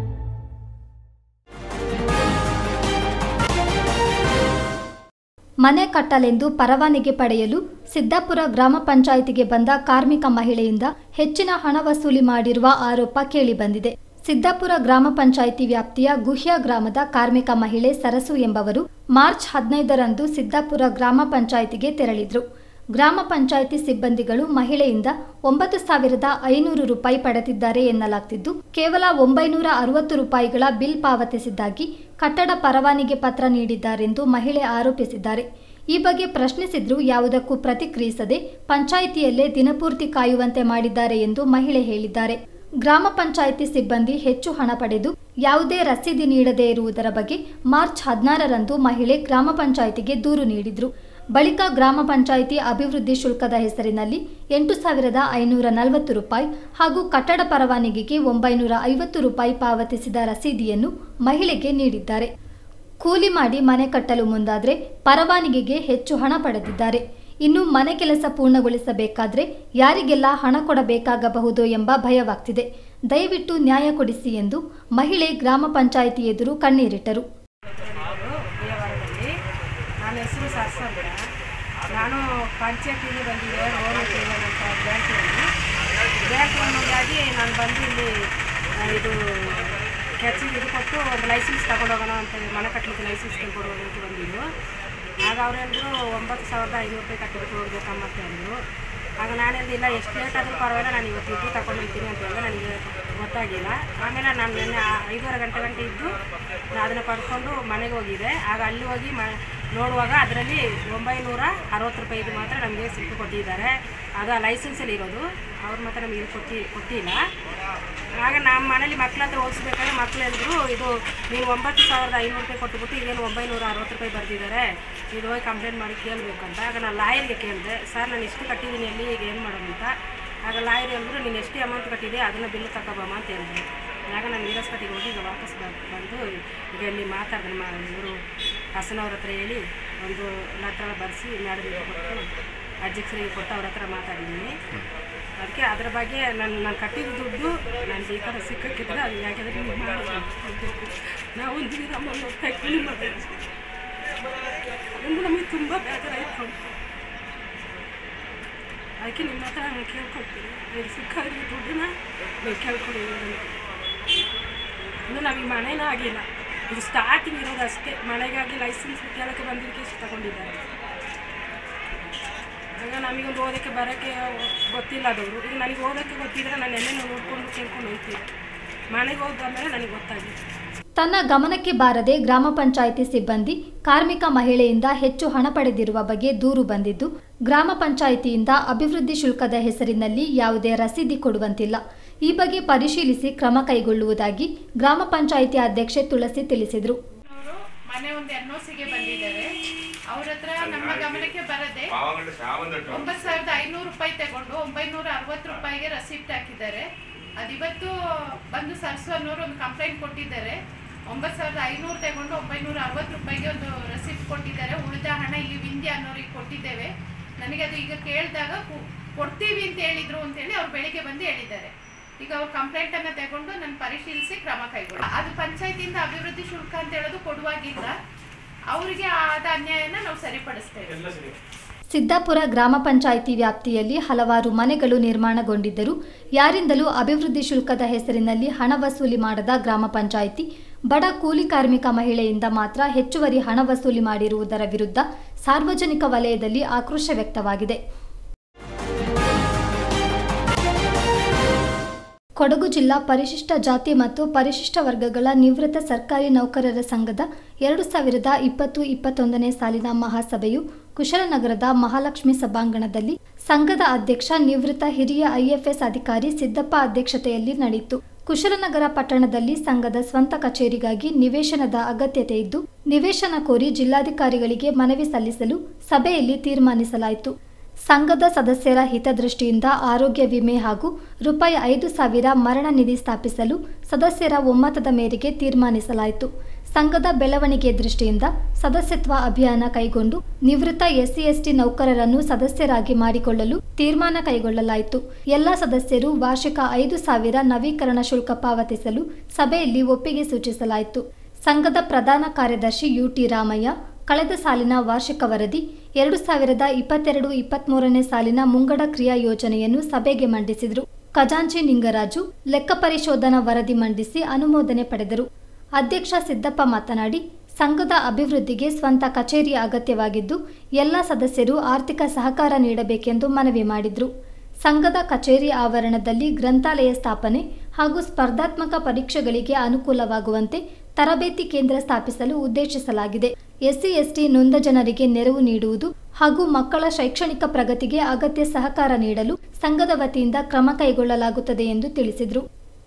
Speaker 3: ಮನೆ ಕಟ್ಟಲೆಂದು ಪರವಾನಗಿ ಪಡೆಯಲು ಸಿದ್ದಾಪುರ ಗ್ರಾಮ ಪಂಚಾಯಿತಿಗೆ ಬಂದ ಕಾರ್ಮಿಕ ಮಹಿಳೆಯಿಂದ ಹೆಚ್ಚಿನ ಹಣ ವಸೂಲಿ ಮಾಡಿರುವ ಆರೋಪ ಕೇಳಿಬಂದಿದೆ ಸಿದ್ದಾಪುರ ಗ್ರಾಮ ಪಂಚಾಯಿತಿ ವ್ಯಾಪ್ತಿಯ ಗುಹ್ಯ ಗ್ರಾಮದ ಕಾರ್ಮಿಕ ಮಹಿಳೆ ಸರಸು ಎಂಬವರು ಮಾರ್ಚ್ ಹದಿನೈದರಂದು ಸಿದ್ದಾಪುರ ಗ್ರಾಮ ಪಂಚಾಯಿತಿಗೆ ತೆರಳಿದ್ರು ಗ್ರಾಮ ಪಂಚಾಯಿತಿ ಸಿಬ್ಬಂದಿಗಳು ಮಹಿಳೆಯಿಂದ ಒಂಬತ್ತು ಸಾವಿರದ ಐನೂರು ರೂಪಾಯಿ ಪಡೆದಿದ್ದಾರೆ ಎನ್ನಲಾಗ್ತಿದ್ದು ಕೇವಲ ಒಂಬೈನೂರ ಅರವತ್ತು ರೂಪಾಯಿಗಳ ಬಿಲ್ ಪಾವತಿಸಿದ್ದಾಗಿ ಕಟ್ಟಡ ಪರವಾನಗಿ ಪತ್ರ ನೀಡಿದ್ದಾರೆಂದು ಮಹಿಳೆ ಆರೋಪಿಸಿದ್ದಾರೆ ಈ ಬಗ್ಗೆ ಪ್ರಶ್ನಿಸಿದ್ರೂ ಯಾವುದಕ್ಕೂ ಪ್ರತಿಕ್ರಿಯಿಸದೆ ಪಂಚಾಯಿತಿಯಲ್ಲೇ ದಿನಪೂರ್ತಿ ಕಾಯುವಂತೆ ಮಾಡಿದ್ದಾರೆ ಎಂದು ಮಹಿಳೆ ಹೇಳಿದ್ದಾರೆ ಗ್ರಾಮ ಪಂಚಾಯಿತಿ ಸಿಬ್ಬಂದಿ ಹೆಚ್ಚು ಹಣ ಪಡೆದು ಯಾವುದೇ ರಸೀದಿ ನೀಡದೇ ಇರುವುದರ ಬಗ್ಗೆ ಮಾರ್ಚ್ ಹದಿನಾರರಂದು ಮಹಿಳೆ ಗ್ರಾಮ ಪಂಚಾಯಿತಿಗೆ ದೂರು ನೀಡಿದ್ರು ಬಳಿಕ ಗ್ರಾಮ ಪಂಚಾಯಿತಿ ಅಭಿವೃದ್ಧಿ ಶುಲ್ಕದ ಹೆಸರಿನಲ್ಲಿ ಎಂಟು ಸಾವಿರದ ಐನೂರ ನಲವತ್ತು ರೂಪಾಯಿ ಹಾಗೂ ಕಟ್ಟಡ ಪರವಾನಗಿಗೆ ಒಂಬೈನೂರ ಐವತ್ತು ರೂಪಾಯಿ ಪಾವತಿಸಿದ ರಸೀದಿಯನ್ನು ಮಹಿಳೆಗೆ ನೀಡಿದ್ದಾರೆ ಕೂಲಿ ಮಾಡಿ ಮನೆ ಕಟ್ಟಲು ಮುಂದಾದರೆ ಪರವಾನಗಿಗೆ ಹೆಚ್ಚು ಹಣ ಪಡೆದಿದ್ದಾರೆ ಇನ್ನು ಮನೆ ಕೆಲಸ ಪೂರ್ಣಗೊಳಿಸಬೇಕಾದ್ರೆ ಯಾರಿಗೆಲ್ಲ ಹಣ ಕೊಡಬೇಕಾಗಬಹುದು ಎಂಬ ಭಯವಾಗ್ತಿದೆ ದಯವಿಟ್ಟು ನ್ಯಾಯ ಕೊಡಿಸಿ ಎಂದು ಮಹಿಳೆ ಗ್ರಾಮ ಪಂಚಾಯಿತಿ ಎದುರು ಕಣ್ಣೀರಿಟ್ಟರು
Speaker 6: ದೇವರದಲ್ಲಿ ನನ್ನ ಹೆಸರು ಸರ್ಸಂದ್ರ ನಾನು ಪಂಚಾಯತಿಗೆ ಬಂದಿದ್ದೆ ರೋಡ್ ಅಂತ ಬ್ಯಾಂಕಿನಲ್ಲಿ ಬ್ಯಾಂಕ್ ಲೋನಿಗಾಗಿ ನಾನು ಬಂದು ಇಲ್ಲಿ ಆ, ಇದು ಕೆಚ್ಚಿಗೆ ಇದು ಕೊಟ್ಟು ಒಂದು ಲೈಸೆನ್ಸ್ ತಗೊಂಡೋಗೋಣ ಅಂತ ಮನೆ ಕಟ್ಟಲಿಕ್ಕೆ ಲೈಸೆನ್ಸ್ ಕೊಡುವಾಗ ಅಂತ ಬಂದಿದ್ದು ಆಗ ಅವ್ರು ಹೇಳಿದ್ರು ಒಂಬತ್ತು ಸಾವಿರದ ಐನೂರು ರೂಪಾಯಿ ಕಟ್ಟಿಬಿಟ್ಟು ಹೋಗ್ಬೇಕಮ್ಮ ಅಂತ ಹೇಳಿದ್ರು ಆಗ ನಾನು ಹೇಳಿಲ್ಲ ಎಷ್ಟು ಲೇಟ್ ಆದರೂ ಪರವಾಗಿಲ್ಲ ನಾನು ಇವತ್ತು ಇದ್ದು ತಗೊಂಡು ಹೋಗ್ತೀನಿ ಅಂತ ಹೇಳಿದ್ರೆ ನನಗೆ ಗೊತ್ತಾಗಿಲ್ಲ ಆಮೇಲೆ ನಾನು ನಿನ್ನೆ ಆ- ಐದೂವರೆ ಗಂಟೆ ಗಂಟೆ ಇದ್ದು ನಾನು ಅದನ್ನು ಪಡ್ಕೊಂಡು ಮನೆಗೆ ಹೋಗಿದ್ದೆ ಆಗ ಅಲ್ಲಿ ಹೋಗಿ ಮ ನೋಡುವಾಗ ಅದರಲ್ಲಿ ಒಂಬೈನೂರ ಅರವತ್ತು ರೂಪಾಯಿದು ಮಾತ್ರ ನಮಗೆ ಸಿಟ್ಟು ಕೊಟ್ಟಿದ್ದಾರೆ ಅದು ಆ ಲೈಸೆನ್ಸಲ್ಲಿ ಇರೋದು ಅವ್ರು ಮಾತ್ರ ನಮಗೆ ಇದು ಕೊಟ್ಟಿ ಕೊಟ್ಟಿಲ್ಲ ಆಗ ನಮ್ಮ ಮನೇಲಿ ಮಕ್ಳ ಹತ್ರ ಓದಿಸ್ಬೇಕಾದ್ರೆ ಮಕ್ಳು ಹೇಳಿದ್ರು ಇದು ನೀವು ಒಂಬತ್ತು ಸಾವಿರದ ಐನೂರು ರೂಪಾಯಿ ಕೊಟ್ಬಿಟ್ಟು ಇದೇನು ಒಂಬೈನೂರ ಅರವತ್ತು ರೂಪಾಯಿ ಬರ್ದಿದ್ದಾರೆ ಇದು ಹೋಗಿ ಕಂಪ್ಲೇಂಟ್ ಮಾಡಿ ಕೇಳಬೇಕು ಅಂತ ಆಗ ನಾನು ಲಾಯರ್ಗೆ ಕೇಳಿದೆ ಸರ್ ನಾನು ಇಷ್ಟು ಕಟ್ಟಿದ್ದೀನಿ ಅಲ್ಲಿ ಈಗ ಏನು ಮಾಡೋದು ಅಂತ ಆಗ ಲಾಯರ್ ಹೇಳಿದ್ರು ನೀನು ಎಷ್ಟು ಅಮೌಂಟ್ ಕಟ್ಟಿದೆ ಅದನ್ನು ಬಿಲ್ ತಗೋಬಮ್ಮ ಅಂತ ಹೇಳಿದ್ರು ಆಗ ನಾನು ವೀರಸ್ಪತಿಗೆ ಹೋಗಿ ಈಗ ವಾಪಸ್ ಬ- ಬಂದು ಈಗ ಇಲ್ಲಿ ಮಾತಾಡಿದೆ ಮಾ ಇವರು ಹಸನವ್ರ ಹತ್ರ ಹೇಳಿ ಒಂದು ಲೆಟ್ರ್ ಬರೆಸಿ ಮೇಡಮ್ಗೆ ಕೊಟ್ಟು ಅಧ್ಯಕ್ಷರಿಗೆ ಕೊಟ್ಟು ಅವ್ರ ಹತ್ರ ಮಾತಾಡಿದ್ದೀನಿ ಅದಕ್ಕೆ ಅದ್ರ ಬಗ್ಗೆ ನಾನು ನಾನು ಕಟ್ಟಿದ ದುಡ್ಡು ನನಗೆ ಈ ಥರ ಸಿಕ್ಕಕ್ಕಿದ್ರೆ ಅದು ಯಾಕೆಂದರೆ ನೀವು ಮಾಡಬೇಕು ನಾವು ಒಂದು ದಿನ ನಮ್ಮನ್ನು ಕೂಲಿ ಮಾಡಬೇಕು ಅದರಿಂದ ನಮಗೆ ತುಂಬ ಬೇಜಾರಾಯಿತು ಅದಕ್ಕೆ ನಿಮ್ಮ ಹತ್ರ ನಾನು ಕೇಳ್ಕೊಳ್ತೀನಿ ನೀವು ಸಿಕ್ಕಾಗ ದುಡ್ಡನ್ನ ನೀವು ಕೇಳ್ಕೊಡಿ ಅಂತ. ಇನ್ನು ನಮಗೆ ಮನೇನೂ ಆಗಿಲ್ಲ ಇದು ಸ್ಟಾರ್ಟಿಂಗ್ ಇರೋದು ಅಷ್ಟೇ ಮನೆಗಾಗಿ ಲೈಸೆನ್ಸ್ ಕೇಳೋಕ್ಕೆ ಬಂದಿದ್ದಕ್ಕೆ ಇಷ್ಟು ತಗೊಂಡಿದ್ದಾರೆ ಆಗ ನಮಗೊಂದು ಓದೋಕ್ಕೆ ಬರೋಕ್ಕೆ ಗೊತ್ತಿಲ್ಲ ಅದವರು ಈಗ ನನಗೆ ಓದೋಕ್ಕೆ ಗೊತ್ತಿದ್ರೆ ನಾನು ಎಲ್ಲೆನೋ ನೋಡ್ಕೊಂಡು ಕೇಳ್ಕೊಂಡು ಹೋಗ್ತೀನಿ ಮನೆಗೆ ಹೋಗಿ ಬಂದಮೇಲೆ ನನಗೆ ಗೊತ್ತಾಗಿದೆ
Speaker 3: ತನ್ನ ಗಮನಕ್ಕೆ ಬಾರದೆ ಗ್ರಾಮ ಪಂಚಾಯಿತಿ ಸಿಬ್ಬಂದಿ ಕಾರ್ಮಿಕ ಮಹಿಳೆಯಿಂದ ಹೆಚ್ಚು ಹಣ ಪಡೆದಿರುವ ಬಗ್ಗೆ ದೂರು ಬಂದಿದ್ದು ಗ್ರಾಮ ಪಂಚಾಯಿತಿಯಿಂದ ಅಭಿವೃದ್ಧಿ ಶುಲ್ಕದ ಹೆಸರಿನಲ್ಲಿ ಯಾವುದೇ ರಸೀದಿ ಕೊಡುವಂತಿಲ್ಲ ಈ ಬಗ್ಗೆ ಪರಿಶೀಲಿಸಿ ಕ್ರಮ ಕೈಗೊಳ್ಳುವುದಾಗಿ ಗ್ರಾಮ ಪಂಚಾಯಿತಿ ಅಧ್ಯಕ್ಷೆ ತುಳಸಿ ತಿಳಿಸಿದರು
Speaker 7: ಅವರು ಮನೆ ಒಂದು ಎನ್ ಗೆ ಬಂದಿದ್ದಾರೆ ಅವ್ರ ಹತ್ರ ನಮ್ಮ ಗಮನಕ್ಕೆ ಬರದೆ ಒಂಬತ್ತು ಸಾವಿರದ ಐನೂರು ರೂಪಾಯಿ ತಗೊಂಡು ಒಂಬೈನೂರ ಅರವತ್ತು ರೂಪಾಯಿಗೆ ರಸೀಪ್ಟ್ ಹಾಕಿದ್ದಾರೆ ಅದಿವತ್ತು ಬಂದು ಸರ್ಸು ಅನ್ನೋರು ಒಂದು ಕಂಪ್ಲೇಂಟ್ ಕೊಟ್ಟಿದ್ದಾರೆ ಒಂಬತ್ತು ಸಾವಿರದ ಐನೂರು ತಗೊಂಡು ಒಂಬೈನೂರ ಅರವತ್ತು ರೂಪಾಯಿಗೆ ಒಂದು ರಸೀಪ್ಟ್ ಕೊಟ್ಟಿದ್ದಾರೆ ಉಳಿದ ಹಣ ಇಲ್ಲಿ ವಿಂಧ್ಯ ಅನ್ನೋರಿಗೆ ಕೊಟ್ಟಿದ್ದೇವೆ ನನಗೆ ಅದು ಈಗ ಕೇಳಿದಾಗ ಕೊಡ್ತೀವಿ ಅಂತ ಹೇಳಿದ್ರು ಅಂತೇಳಿ ಅವ್ರು ಬೆಳಿಗ್ಗೆ ಬಂದು ಹೇಳಿದ್ದಾರೆ ಈಗ ಅವ್ರು ಕಂಪ್ಲೇಂಟ್ ಅನ್ನ ತಗೊಂಡು ನಾನು ಪರಿಶೀಲಿಸಿ ಕ್ರಮ ಕೈಗೊಳ್ಳ ಅದು ಪಂಚಾಯತಿಯಿಂದ ಅಭಿವೃದ್ಧಿ ಶುಲ್ಕ ಅಂತ ಹೇಳೋದು ಕೊಡುವಾಗಿಲ್ಲ ಅವರಿಗೆ ಆದ ಅನ್ಯಾಯನ ನಾವು ಸರಿಪಡಿಸ್ತೇವೆ
Speaker 3: ಸಿದ್ದಾಪುರ ಗ್ರಾಮ ಪಂಚಾಯಿತಿ ವ್ಯಾಪ್ತಿಯಲ್ಲಿ ಹಲವಾರು ಮನೆಗಳು ನಿರ್ಮಾಣಗೊಂಡಿದ್ದರೂ ಯಾರಿಂದಲೂ ಅಭಿವೃದ್ಧಿ ಶುಲ್ಕದ ಹೆಸರಿನಲ್ಲಿ ಹಣ ವಸೂಲಿ ಮಾಡದ ಗ್ರಾಮ ಪಂಚಾಯಿತಿ ಬಡ ಕೂಲಿ ಕಾರ್ಮಿಕ ಮಹಿಳೆಯಿಂದ ಮಾತ್ರ ಹೆಚ್ಚುವರಿ ಹಣ ವಸೂಲಿ ಮಾಡಿರುವುದರ ವಿರುದ್ಧ ಸಾರ್ವಜನಿಕ ವಲಯದಲ್ಲಿ ಆಕ್ರೋಶ ವ್ಯಕ್ತವಾಗಿದೆ ಕೊಡಗು ಜಿಲ್ಲಾ ಪರಿಶಿಷ್ಟ ಜಾತಿ ಮತ್ತು ಪರಿಶಿಷ್ಟ ವರ್ಗಗಳ ನಿವೃತ್ತ ಸರ್ಕಾರಿ ನೌಕರರ ಸಂಘದ ಎರಡು ಸಾವಿರದ ಇಪ್ಪತ್ತು ಇಪ್ಪತ್ತೊಂದನೇ ಸಾಲಿನ ಮಹಾಸಭೆಯು ಕುಶಲನಗರದ ಮಹಾಲಕ್ಷ್ಮಿ ಸಭಾಂಗಣದಲ್ಲಿ ಸಂಘದ ಅಧ್ಯಕ್ಷ ನಿವೃತ್ತ ಹಿರಿಯ ಐಎಫ್ಎಸ್ ಅಧಿಕಾರಿ ಸಿದ್ದಪ್ಪ ಅಧ್ಯಕ್ಷತೆಯಲ್ಲಿ ನಡೆಯಿತು ಕುಶಲನಗರ ಪಟ್ಟಣದಲ್ಲಿ ಸಂಘದ ಸ್ವಂತ ಕಚೇರಿಗಾಗಿ ನಿವೇಶನದ ಅಗತ್ಯತೆ ಇದ್ದು ನಿವೇಶನ ಕೋರಿ ಜಿಲ್ಲಾಧಿಕಾರಿಗಳಿಗೆ ಮನವಿ ಸಲ್ಲಿಸಲು ಸಭೆಯಲ್ಲಿ ತೀರ್ಮಾನಿಸಲಾಯಿತು ಸಂಘದ ಸದಸ್ಯರ ಹಿತದೃಷ್ಟಿಯಿಂದ ಆರೋಗ್ಯ ವಿಮೆ ಹಾಗೂ ರೂಪಾಯಿ ಐದು ಸಾವಿರ ಮರಣ ನಿಧಿ ಸ್ಥಾಪಿಸಲು ಸದಸ್ಯರ ಒಮ್ಮತದ ಮೇರೆಗೆ ತೀರ್ಮಾನಿಸಲಾಯಿತು ಸಂಘದ ಬೆಳವಣಿಗೆ ದೃಷ್ಟಿಯಿಂದ ಸದಸ್ಯತ್ವ ಅಭಿಯಾನ ಕೈಗೊಂಡು ನಿವೃತ್ತ ಎಸ್ಸಿ ಎಸ್ಟಿ ನೌಕರರನ್ನು ಸದಸ್ಯರಾಗಿ ಮಾಡಿಕೊಳ್ಳಲು ತೀರ್ಮಾನ ಕೈಗೊಳ್ಳಲಾಯಿತು ಎಲ್ಲ ಸದಸ್ಯರು ವಾರ್ಷಿಕ ಐದು ಸಾವಿರ ನವೀಕರಣ ಶುಲ್ಕ ಪಾವತಿಸಲು ಸಭೆಯಲ್ಲಿ ಒಪ್ಪಿಗೆ ಸೂಚಿಸಲಾಯಿತು ಸಂಘದ ಪ್ರಧಾನ ಕಾರ್ಯದರ್ಶಿ ಯುಟಿ ರಾಮಯ್ಯ ಕಳೆದ ಸಾಲಿನ ವಾರ್ಷಿಕ ವರದಿ ಎರಡು ಸಾವಿರದ ಇಪ್ಪತ್ತೆರಡು ಇಪ್ಪತ್ಮೂರನೇ ಸಾಲಿನ ಮುಂಗಡ ಕ್ರಿಯಾ ಯೋಜನೆಯನ್ನು ಸಭೆಗೆ ಮಂಡಿಸಿದರು ಖಜಾಂಚಿ ನಿಂಗರಾಜು ಲೆಕ್ಕ ಪರಿಶೋಧನಾ ವರದಿ ಮಂಡಿಸಿ ಅನುಮೋದನೆ ಪಡೆದರು ಅಧ್ಯಕ್ಷ ಸಿದ್ದಪ್ಪ ಮಾತನಾಡಿ ಸಂಘದ ಅಭಿವೃದ್ಧಿಗೆ ಸ್ವಂತ ಕಚೇರಿ ಅಗತ್ಯವಾಗಿದ್ದು ಎಲ್ಲ ಸದಸ್ಯರು ಆರ್ಥಿಕ ಸಹಕಾರ ನೀಡಬೇಕೆಂದು ಮನವಿ ಮಾಡಿದರು ಸಂಘದ ಕಚೇರಿ ಆವರಣದಲ್ಲಿ ಗ್ರಂಥಾಲಯ ಸ್ಥಾಪನೆ ಹಾಗೂ ಸ್ಪರ್ಧಾತ್ಮಕ ಪರೀಕ್ಷೆಗಳಿಗೆ ಅನುಕೂಲವಾಗುವಂತೆ ತರಬೇತಿ ಕೇಂದ್ರ ಸ್ಥಾಪಿಸಲು ಉದ್ದೇಶಿಸಲಾಗಿದೆ ಎಸ್ಸಿ ಎಸ್ಟಿ ನೊಂದ ಜನರಿಗೆ ನೆರವು ನೀಡುವುದು ಹಾಗೂ ಮಕ್ಕಳ ಶೈಕ್ಷಣಿಕ ಪ್ರಗತಿಗೆ ಅಗತ್ಯ ಸಹಕಾರ ನೀಡಲು ಸಂಘದ ವತಿಯಿಂದ ಕ್ರಮ ಕೈಗೊಳ್ಳಲಾಗುತ್ತದೆ ಎಂದು ತಿಳಿಸಿದರು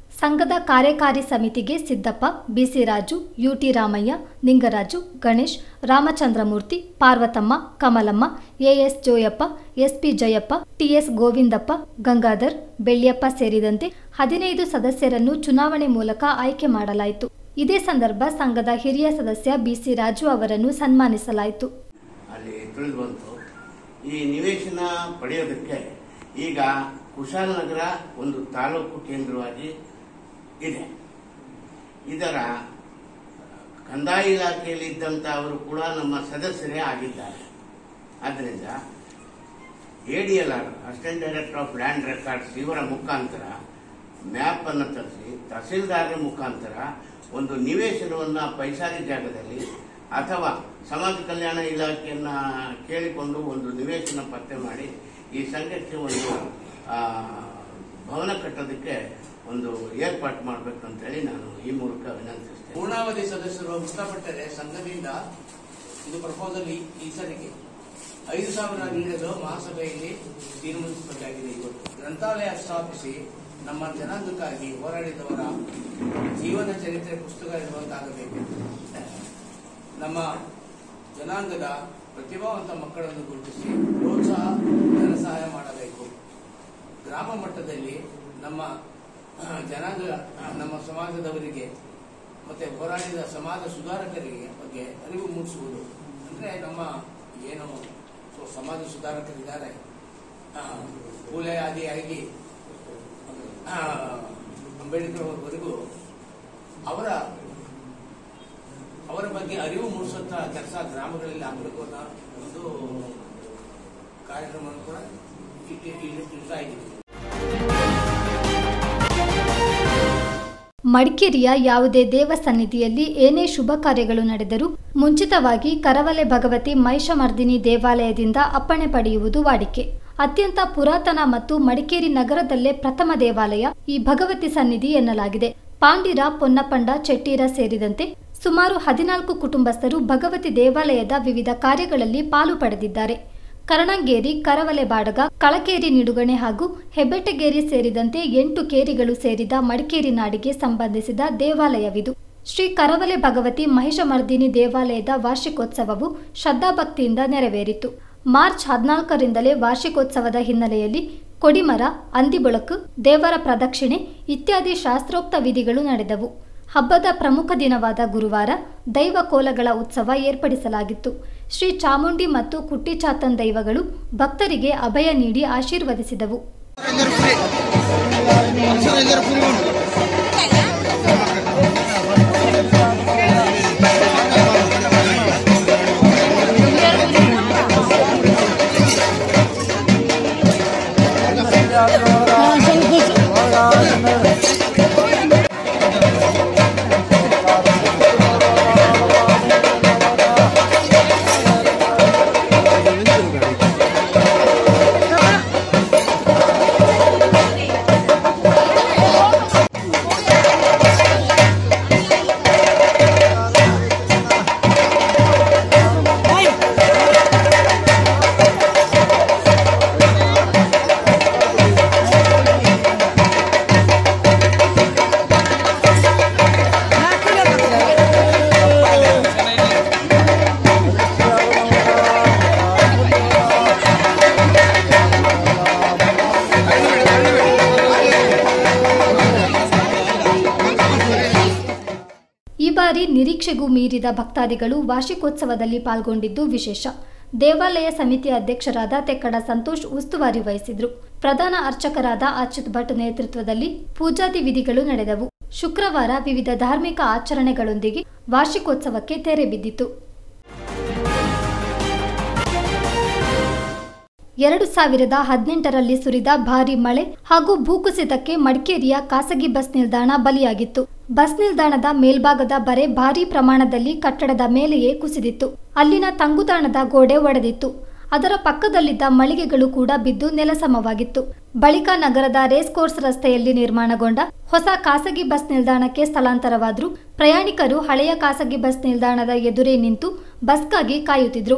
Speaker 3: ಸಂಘದ ಕಾರ್ಯಕಾರಿ ಸಮಿತಿಗೆ Siddappa BC Raju UT Ramaiah Ningaraju Ganesh Ramachandramurthy Parvathamma Kamalamma AS Joyappa SP Jayappa TS Govindappa Gangadhar Belyappa ಸೇರಿದಂತೆ ಹದಿನೈದು ಸದಸ್ಯರನ್ನು ಚುನಾವಣೆ ಮೂಲಕ ಆಯ್ಕೆ ಮಾಡಲಾಯಿತು ಇದೇ ಸಂದರ್ಭ ಸಂಘದ ಹಿರಿಯ ಸದಸ್ಯ ಬಿಸಿ ರಾಜು ಅವರನ್ನು ಸನ್ಮಾನಿಸಲಾಯಿತು
Speaker 8: ಅಲ್ಲಿ ತಿಳಿದು ಬಂತು ಈ ನಿವೇಶನ ಪಡೆಯೋದಕ್ಕೆ ಈಗ ಕುಶಾಲನಗರ ಒಂದು ತಾಲೂಕು ಕೇಂದ್ರವಾಗಿ ಇದೆ ಇದರ ಕಂದಾಯ ಇಲಾಖೆಯಲ್ಲಿ ಇದ್ದಂಥ ಅವರು ಕೂಡ ನಮ್ಮ ಸದಸ್ಯರೇ ಆಗಿದ್ದಾರೆ ಆದ್ದರಿಂದ A D L R assistant director of land records ಇವರ ಮುಖಾಂತರ ಮ್ಯಾಪ್ ಅನ್ನು ತರಿಸಿ ತಹಸೀಲ್ದಾರರ ಮುಖಾಂತರ ಒಂದು ನಿವೇಶನವನ್ನು ಪೈಸಾರಿ ಜಾಗದಲ್ಲಿ ಅಥವಾ ಸಮಾಜ ಕಲ್ಯಾಣ ಇಲಾಖೆಯನ್ನ ಕೇಳಿಕೊಂಡು ಒಂದು ನಿವೇಶನ ಪತ್ತೆ ಮಾಡಿ ಈ ಸಂಘಕ್ಕೆ ಒಂದು ಆ, ಭವನ ಕಟ್ಟೋದಕ್ಕೆ ಒಂದು ಏರ್ಪಾಟ್ ಮಾಡಬೇಕಂತೇಳಿ ನಾನು ಈ ಮೂಲಕ ವಿನಂತಿಸ್ತೇನೆ
Speaker 9: ಪೂರ್ಣಾವಧಿ ಸದಸ್ಯರು ಮೃತಪಟ್ಟರೆ ಸಂಘದಿಂದ ಇದು ಪ್ರಪೋಸಲ್ ಈ- ಈ ಸರಿಗೆ ಐದು ಸಾವಿರ ನೀಡಲು ಮಹಾಸಭೆಯಲ್ಲಿ ತೀರ್ಮಾನಿಸಬೇಕಾಗಿದೆ ಇವತ್ತು ಗ್ರಂಥಾಲಯ ಸ್ಥಾಪಿಸಿ ನಮ್ಮ ಜನಾಂಗಕ್ಕಾಗಿ ಹೋರಾಡಿದವರ ಜೀವನ ಚರಿತ್ರೆ ಪುಸ್ತಕ ಇರುವಂತಾಗಬೇಕು ನಮ್ಮ ಜನಾಂಗದ ಪ್ರತಿಭಾವಂತ ಮಕ್ಕಳನ್ನು ಗುರುತಿಸಿ ಪ್ರೋತ್ಸಾಹ ಧನ ಸಹಾಯ ಮಾಡಬೇಕು ಗ್ರಾಮ ಮಟ್ಟದಲ್ಲಿ ನಮ್ಮ ಅಹ್, ಜನಾಂಗ ಅಹ್, ನಮ್ಮ ಸಮಾಜದವರಿಗೆ ಮತ್ತೆ ಹೋರಾಡಿದ ಸಮಾಜ ಸುಧಾರಕರಿಗೆ ಬಗ್ಗೆ ಅರಿವು ಮೂಡಿಸುವುದು ಅಂದ್ರೆ ನಮ್ಮ ಏನು ಸೊ ಸಮಾಜ ಸುಧಾರಕರಿದ್ದಾರೆ ಅಹ್, ಫೂಲೆ ಆದಿಯಾಗಿ ಅಹ್, ಅಂಬೇಡ್ಕರ್ ಅವರವರೆಗೂ ಅವರ ಅವರ ಬಗ್ಗೆ ಅರಿವು ಮೂಡಿಸುವಂತ ಕೆಲಸ ಗ್ರಾಮಗಳಲ್ಲಿ ಆಗಬೇಕು ಅನ್ನೋ ಒಂದು ಕಾರ್ಯಕ್ರಮವನ್ನು ಕೂಡ ಇಟ್ಟು- ಇಟ್ಟು- ಇಡ್ತಾ ಇದ್ದೀವಿ
Speaker 3: ಮಡಿಕೇರಿಯ ಯಾವುದೇ ದೇವಸನ್ನಿಧಿಯಲ್ಲಿ ಏನೇ ಶುಭ ಕಾರ್ಯಗಳು ನಡೆದರೂ ಮುಂಚಿತವಾಗಿ ಕರವಲೆ ಭಗವತಿ ಮಹಿಷಮರ್ದಿನಿ ದೇವಾಲಯದಿಂದ ಅಪ್ಪಣೆ ಪಡೆಯುವುದು ವಾಡಿಕೆ ಅತ್ಯಂತ ಪುರಾತನ ಮತ್ತು ಮಡಿಕೇರಿ ನಗರದಲ್ಲೇ ಪ್ರಥಮ ದೇವಾಲಯ ಈ ಭಗವತಿ ಸನ್ನಿಧಿ ಎನ್ನಲಾಗಿದೆ ಪಾಂಡಿರ ಪೊನ್ನಪಂಡ ಚೆಟ್ಟೀರ ಸೇರಿದಂತೆ ಸುಮಾರು ಹದಿನಾಲ್ಕು ಕುಟುಂಬಸ್ಥರು ಭಗವತಿ ದೇವಾಲಯದ ವಿವಿಧ ಕಾರ್ಯಗಳಲ್ಲಿ ಪಾಲು ಪಡೆದಿದ್ದಾರೆ ಕರಣಂಗೇರಿ ಕರವಲೆ ಬಾಡಗ ಕಳಕೇರಿ ನಿಡುಗಣೆ ಹಾಗೂ ಹೆಬ್ಬೆಟ್ಟಗೇರಿ ಸೇರಿದಂತೆ ಎಂಟು ಕೇರಿಗಳು ಸೇರಿದ ಮಡಿಕೇರಿ ನಾಡಿಗೆ ಸಂಬಂಧಿಸಿದ ದೇವಾಲಯವಿದು ಶ್ರೀ ಕರವಲೆ ಭಗವತಿ ಮಹಿಷಮರ್ದಿನಿ ದೇವಾಲಯದ ವಾರ್ಷಿಕೋತ್ಸವವು ಶ್ರದ್ಧಾಭಕ್ತಿಯಿಂದ ನೆರವೇರಿತು ಮಾರ್ಚ್ ಹದಿನಾಲ್ಕರಿಂದಲೇ ವಾರ್ಷಿಕೋತ್ಸವದ ಹಿನ್ನೆಲೆಯಲ್ಲಿ ಕೊಡಿಮರ ಅಂದಿಬೆಳಕು ದೇವರ ಪ್ರದಕ್ಷಿಣೆ ಇತ್ಯಾದಿ ಶಾಸ್ತ್ರೋಕ್ತ ವಿಧಿಗಳು ನಡೆದವು ಹಬ್ಬದ ಪ್ರಮುಖ ದಿನವಾದ ಗುರುವಾರ ದೈವ ಕೋಲಗಳ ಉತ್ಸವ ಏರ್ಪಡಿಸಲಾಗಿತ್ತು ಶ್ರೀ ಚಾಮುಂಡಿ ಮತ್ತು ಕುಟ್ಟಿಚಾತನ್ ದೈವಗಳು ಭಕ್ತರಿಗೆ ಅಭಯ ನೀಡಿ ಆಶೀರ್ವದಿಸಿದವು ಈ ಬಾರಿ ನಿರೀಕ್ಷೆಗೂ ಮೀರಿದ ಭಕ್ತಾದಿಗಳು ವಾರ್ಷಿಕೋತ್ಸವದಲ್ಲಿ ಪಾಲ್ಗೊಂಡಿದ್ದು ವಿಶೇಷ ದೇವಾಲಯ ಸಮಿತಿ ಅಧ್ಯಕ್ಷರಾದ ತೆಕ್ಕಡ ಸಂತೋಷ್ ಉಸ್ತುವಾರಿ ವಹಿಸಿದ್ರು ಪ್ರಧಾನ ಅರ್ಚಕರಾದ ಅಚ್ಯುತ್ ಭಟ್ ನೇತೃತ್ವದಲ್ಲಿ ಪೂಜಾದಿ ವಿಧಿಗಳು ನಡೆದವು ಶುಕ್ರವಾರ ವಿವಿಧ ಧಾರ್ಮಿಕ ಆಚರಣೆಗಳೊಂದಿಗೆ ವಾರ್ಷಿಕೋತ್ಸವಕ್ಕೆ ತೆರೆ ಬಿದ್ದಿತು ಎರಡು ಸಾವಿರದ ಹದಿನೆಂಟರಲ್ಲಿ ಸುರಿದ ಭಾರಿ ಮಳೆ ಹಾಗೂ ಭೂಕುಸಿತಕ್ಕೆ ಮಡಿಕೇರಿಯ ಖಾಸಗಿ ಬಸ್ ನಿಲ್ದಾಣ ಬಲಿಯಾಗಿತ್ತು ಬಸ್ ನಿಲ್ದಾಣದ ಮೇಲ್ಭಾಗದ ಬರೆ ಭಾರೀ ಪ್ರಮಾಣದಲ್ಲಿ ಕಟ್ಟಡದ ಮೇಲೆಯೇ ಕುಸಿದಿತ್ತು ಅಲ್ಲಿನ ತಂಗುದಾಣದ ಗೋಡೆ ಒಡೆದಿತ್ತು ಅದರ ಪಕ್ಕದಲ್ಲಿದ್ದ ಮಳಿಗೆಗಳು ಕೂಡ ಬಿದ್ದು ನೆಲಸಮವಾಗಿತ್ತು ಬಳಿಕ ನಗರದ ರೇಸ್ ಕೋರ್ಸ್ ರಸ್ತೆಯಲ್ಲಿ ನಿರ್ಮಾಣಗೊಂಡ ಹೊಸ ಖಾಸಗಿ ಬಸ್ ನಿಲ್ದಾಣಕ್ಕೆ ಸ್ಥಳಾಂತರವಾದ್ರು ಪ್ರಯಾಣಿಕರು ಹಳೆಯ ಖಾಸಗಿ ಬಸ್ ನಿಲ್ದಾಣದ ಎದುರೇ ನಿಂತು ಬಸ್ಗಾಗಿ ಕಾಯುತ್ತಿದ್ರು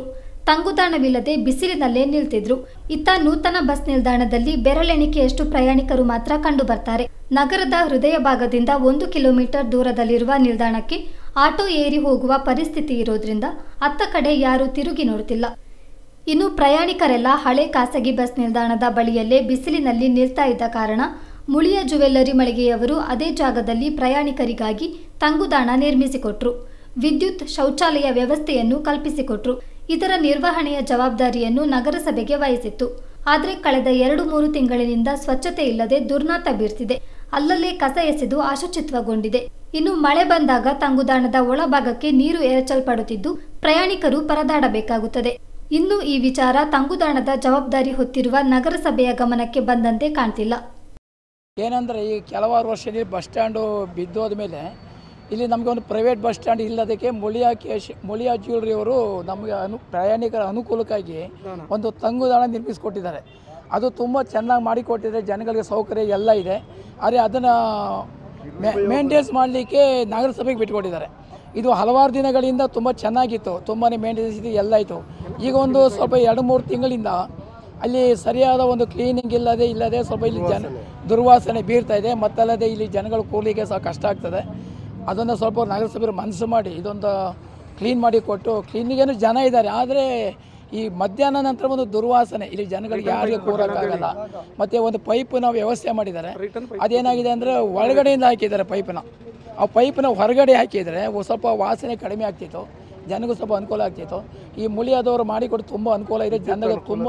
Speaker 3: ತಂಗುದಾಣವಿಲ್ಲದೆ ಬಿಸಿಲಿನಲ್ಲೇ ನಿಲ್ತಿದ್ರು ಇತ್ತ ನೂತನ ಬಸ್ ನಿಲ್ದಾಣದಲ್ಲಿ ಬೆರಳೆಣಿಕೆಯಷ್ಟು ಪ್ರಯಾಣಿಕರು ಮಾತ್ರ ಕಂಡು ಬರ್ತಾರೆ ನಗರದ ಹೃದಯ ಭಾಗದಿಂದ ಒಂದು ಕಿಲೋಮೀಟರ್ ದೂರದಲ್ಲಿರುವ ನಿಲ್ದಾಣಕ್ಕೆ ಆಟೋ ಏರಿ ಹೋಗುವ ಪರಿಸ್ಥಿತಿ ಇರೋದ್ರಿಂದ ಅತ್ತ ಕಡೆ ಯಾರೂ ತಿರುಗಿ ನೋಡುತ್ತಿಲ್ಲ ಇನ್ನು ಪ್ರಯಾಣಿಕರೆಲ್ಲ ಹಳೆ ಖಾಸಗಿ ಬಸ್ ನಿಲ್ದಾಣದ ಬಳಿಯಲ್ಲೇ ಬಿಸಿಲಿನಲ್ಲಿ ನಿಲ್ತಾ ಇದ್ದ ಕಾರಣ ಮುಳಿಯ ಜುವೆಲ್ಲರಿ ಮಳಿಗೆಯವರು ಅದೇ ಜಾಗದಲ್ಲಿ ಪ್ರಯಾಣಿಕರಿಗಾಗಿ ತಂಗುದಾಣ ನಿರ್ಮಿಸಿಕೊಟ್ರು ವಿದ್ಯುತ್ ಶೌಚಾಲಯ ವ್ಯವಸ್ಥೆಯನ್ನು ಕಲ್ಪಿಸಿಕೊಟ್ರು ಇದರ ನಿರ್ವಹಣೆಯ ಜವಾಬ್ದಾರಿಯನ್ನು ನಗರಸಭೆಗೆ ವಹಿಸಿತ್ತು ಆದರೆ ಕಳೆದ ಎರಡು ಮೂರು ತಿಂಗಳಿನಿಂದ ಸ್ವಚ್ಛತೆ ಇಲ್ಲದೆ ದುರ್ನಾತ ಬೀರ್ತಿದೆ ಅಲ್ಲಲ್ಲೇ ಕಸ ಎಸೆದು ಅಶುಚಿತ್ವಗೊಂಡಿದೆ ಇನ್ನು ಮಳೆ ಬಂದಾಗ ತಂಗುದಾಣದ ಒಳಭಾಗಕ್ಕೆ ನೀರು ಎರಚಲ್ಪಡುತ್ತಿದ್ದು ಪ್ರಯಾಣಿಕರು ಪರದಾಡಬೇಕಾಗುತ್ತದೆ ಇನ್ನು ಈ ವಿಚಾರ ತಂಗುದಾಣದ ಜವಾಬ್ದಾರಿ ಹೊತ್ತಿರುವ ನಗರಸಭೆಯ ಗಮನಕ್ಕೆ ಬಂದಂತೆ ಕಾಣ್ತಿಲ್ಲ
Speaker 10: ಏನಂದರೆ ಈ ಕೆಲವಾರು ವರ್ಷದಲ್ಲಿ ಬಸ್ ಸ್ಟ್ಯಾಂಡು ಬಿದ್ದೋದ ಮೇಲೆ ಇಲ್ಲಿ ನಮಗೆ ಒಂದು ಪ್ರೈವೇಟ್ ಬಸ್ ಸ್ಟ್ಯಾಂಡ್ ಇಲ್ಲದಕ್ಕೆ ಮುಳಿಯಾ ಕೇಶ್ ಮುಳಿಯಾ ಜ್ಯುವೆಲ್ರಿ ಅವರು ನಮಗೆ ಅನು ಪ್ರಯಾಣಿಕರ ಅನುಕೂಲಕ್ಕಾಗಿ ಒಂದು ತಂಗುದಾಣ ನಿರ್ಮಿಸಿಕೊಟ್ಟಿದ್ದಾರೆ ಅದು ತುಂಬ ಚೆನ್ನಾಗಿ ಮಾಡಿಕೊಟ್ಟಿದ್ದಾರೆ ಜನಗಳಿಗೆ ಸೌಕರ್ಯ ಎಲ್ಲ ಇದೆ ಆದರೆ ಅದನ್ನು ಮೇಂಟೆನ್ಸ್ ಮಾಡಲಿಕ್ಕೆ ನಗರಸಭೆಗೆ ಬಿಟ್ಟುಕೊಟ್ಟಿದ್ದಾರೆ ಇದು ಹಲವಾರು ದಿನಗಳಿಂದ ತುಂಬ ಚೆನ್ನಾಗಿತ್ತು ತುಂಬಾ ಮೇಂಟೆನೆನ್ಸ್ ಇದು ಎಲ್ಲ ಇತ್ತು ಈಗ ಒಂದು ಸ್ವಲ್ಪ ಎರಡು ಮೂರು ತಿಂಗಳಿಂದ ಅಲ್ಲಿ ಸರಿಯಾದ ಒಂದು ಕ್ಲೀನಿಂಗ್ ಇಲ್ಲದೆ ಇಲ್ಲದೆ ಸ್ವಲ್ಪ ಇಲ್ಲಿ ಜನ ದುರ್ವಾಸನೆ ಬೀರ್ತಾ ಇದೆ ಮತ್ತಲ್ಲದೆ ಇಲ್ಲಿ ಜನಗಳು ಕೂರ್ಲಿಕ್ಕೆ ಸಹ ಕಷ್ಟ ಆಗ್ತದೆ ಅದನ್ನು ಸ್ವಲ್ಪ ನಗರಸಭೆಯವರು ಮನಸ್ಸು ಮಾಡಿ ಇದೊಂದು ಕ್ಲೀನ್ ಮಾಡಿ ಕೊಟ್ಟು ಕ್ಲೀನಿಗೇನು ಜನ ಇದ್ದಾರೆ ಆದರೆ ಈ ಮಧ್ಯಾಹ್ನ ನಂತರ ಒಂದು ದುರ್ವಾಸನೆ ಇಲ್ಲಿ ಜನಗಳಿಗೆ ಯಾರಿಗೆ ಕೂರೋಕ್ಕಾಗಲ್ಲ ಮತ್ತು ಒಂದು ಪೈಪ್ ನಾವು ವ್ಯವಸ್ಥೆ ಮಾಡಿದ್ದಾರೆ ಅದೇನಾಗಿದೆ ಅಂದರೆ ಒಳಗಡೆಯಿಂದ ಹಾಕಿದ್ದಾರೆ ಪೈಪನ್ನ ಆ ಪೈಪನ್ನ ಹೊರಗಡೆ ಹಾಕಿದರೆ ಒ- ಸ್ವಲ್ಪ ವಾಸನೆ ಕಡಿಮೆ ಆಗ್ತಿತ್ತು ಜನಗೂ ಸ್ವಲ್ಪ ಅನುಕೂಲ ಆಗ್ತಿತ್ತು ಈ ಮುಳಿಯಾದವರು ಮಾಡಿಕೊಟ್ಟು ತುಂಬ ಅನುಕೂಲ ಇದೆ ಜನರಿಗೆ ತುಂಬ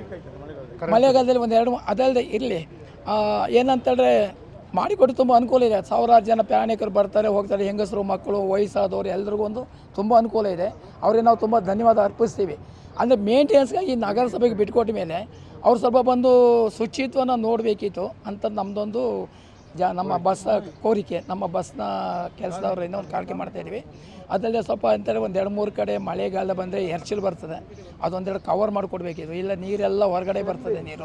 Speaker 10: ಮಳೆಗಾಲದಲ್ಲಿ ಒಂದು ಎರಡು ಅದಲ್ಲದೆ ಇರಲಿ ಏನಂತಂದರೆ ಮಾಡಿಕೊಟ್ಟು ತುಂಬ ಅನುಕೂಲ ಇದೆ ಸಾವಿರಾರು ಜನ ಪ್ರಯಾಣಿಕರು ಬರ್ತಾರೆ ಹೋಗ್ತಾರೆ ಹೆಂಗಸರು ಮಕ್ಕಳು ವಯಸ್ಸಾದವರು ಎಲ್ರಿಗೂ ಒಂದು ತುಂಬ ಅನುಕೂಲ ಇದೆ ಅವ್ರಿಗೆ ನಾವು ತುಂಬ ಧನ್ಯವಾದ ಅರ್ಪಿಸ್ತೀವಿ ಅಂದರೆ ಮೇಂಟೆನೆನ್ಸ್ಗಾಗಿ ನಗರಸಭೆಗೆ ಬಿಟ್ಕೊಟ್ಟ ಮೇಲೆ ಅವ್ರು ಸ್ವಲ್ಪ ಬಂದು ಶುಚಿತ್ವನ ನೋಡಬೇಕಿತ್ತು ಅಂತ ನಮ್ಮದೊಂದು ಜ ನಮ್ಮ ಬಸ್ ಕೋರಿಕೆ ನಮ್ಮ ಬಸ್ನ ಕೆಲಸದವರಿಂದ ಒಂದು ಕಾಣಿಕೆ ಮಾಡ್ತಾಯಿದ್ವಿ ಅದಲ್ಲದೆ ಸ್ವಲ್ಪ ಅಂತಾರೆ ಒಂದು ಎರಡು ಮೂರು ಕಡೆ ಮಳೆಗಾಲ ಬಂದರೆ ಎರ್ಚಿಲ್ ಬರ್ತದೆ ಅದೊಂದೆರಡು ಕವರ್ ಮಾಡಿಕೊಡ್ಬೇಕಿತ್ತು ಇಲ್ಲ ನೀರೆಲ್ಲ ಹೊರಗಡೆ ಬರ್ತದೆ ನೀರು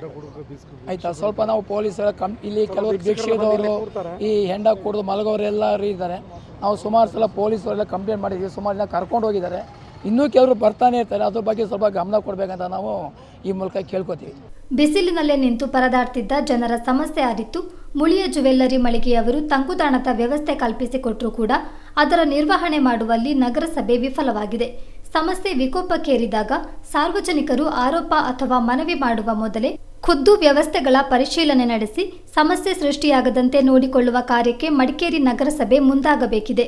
Speaker 10: ಆಯ್ತಾ ಸ್ವಲ್ಪ ನಾವು ಪೊಲೀಸರ ಕಮ್ ಇಲ್ಲಿ ಕೆಲವರು ಭಿಕ್ಷೆದವರು ಈ ಹೆಂಡ ಕುಡಿದು ಮಲಗೋರೆಲ್ಲರೂ ಇದ್ದಾರೆ ನಾವು ಸುಮಾರು ಸಲ ಪೊಲೀಸರೆಲ್ಲ ಕಂಪ್ಲೇಂಟ್ ಮಾಡಿದ್ವಿ ಸುಮಾರು ಜನ ಕರ್ಕೊಂಡು ಹೋಗಿದ್ದಾರೆ ಇನ್ನೂ ಕೆಲವರು ಬರ್ತಾನೆ ಇರ್ತಾರೆ ಅದ್ರ ಬಗ್ಗೆ ಸ್ವಲ್ಪ ಗಮನ ಕೊಡಬೇಕಂತ ನಾವು ಈ ಮೂಲಕ ಕೇಳ್ಕೊತೀವಿ
Speaker 3: ಬಿಸಿಲಿನಲ್ಲೇ ನಿಂತು ಪರದಾಡ್ತಿದ್ದ ಜನರ ಸಮಸ್ಯೆ ಅರಿತು ಮುಳಿಯ ಜುವೆಲ್ಲರಿ ಮಳಿಗೆಯವರು ತಂಗುದಾಣದ ವ್ಯವಸ್ಥೆ ಕಲ್ಪಿಸಿಕೊಟ್ರೂ ಕೂಡ ಅದರ ನಿರ್ವಹಣೆ ಮಾಡುವಲ್ಲಿ ನಗರಸಭೆ ವಿಫಲವಾಗಿದೆ ಸಮಸ್ಯೆ ವಿಕೋಪಕ್ಕೇರಿದಾಗ ಸಾರ್ವಜನಿಕರು ಆರೋಪ ಅಥವಾ ಮನವಿ ಮಾಡುವ ಮೊದಲೇ ಖುದ್ದು ವ್ಯವಸ್ಥೆಗಳ ಪರಿಶೀಲನೆ ನಡೆಸಿ ಸಮಸ್ಯೆ ಸೃಷ್ಟಿಯಾಗದಂತೆ ನೋಡಿಕೊಳ್ಳುವ ಕಾರ್ಯಕ್ಕೆ ಮಡಿಕೇರಿ ನಗರಸಭೆ ಮುಂದಾಗಬೇಕಿದೆ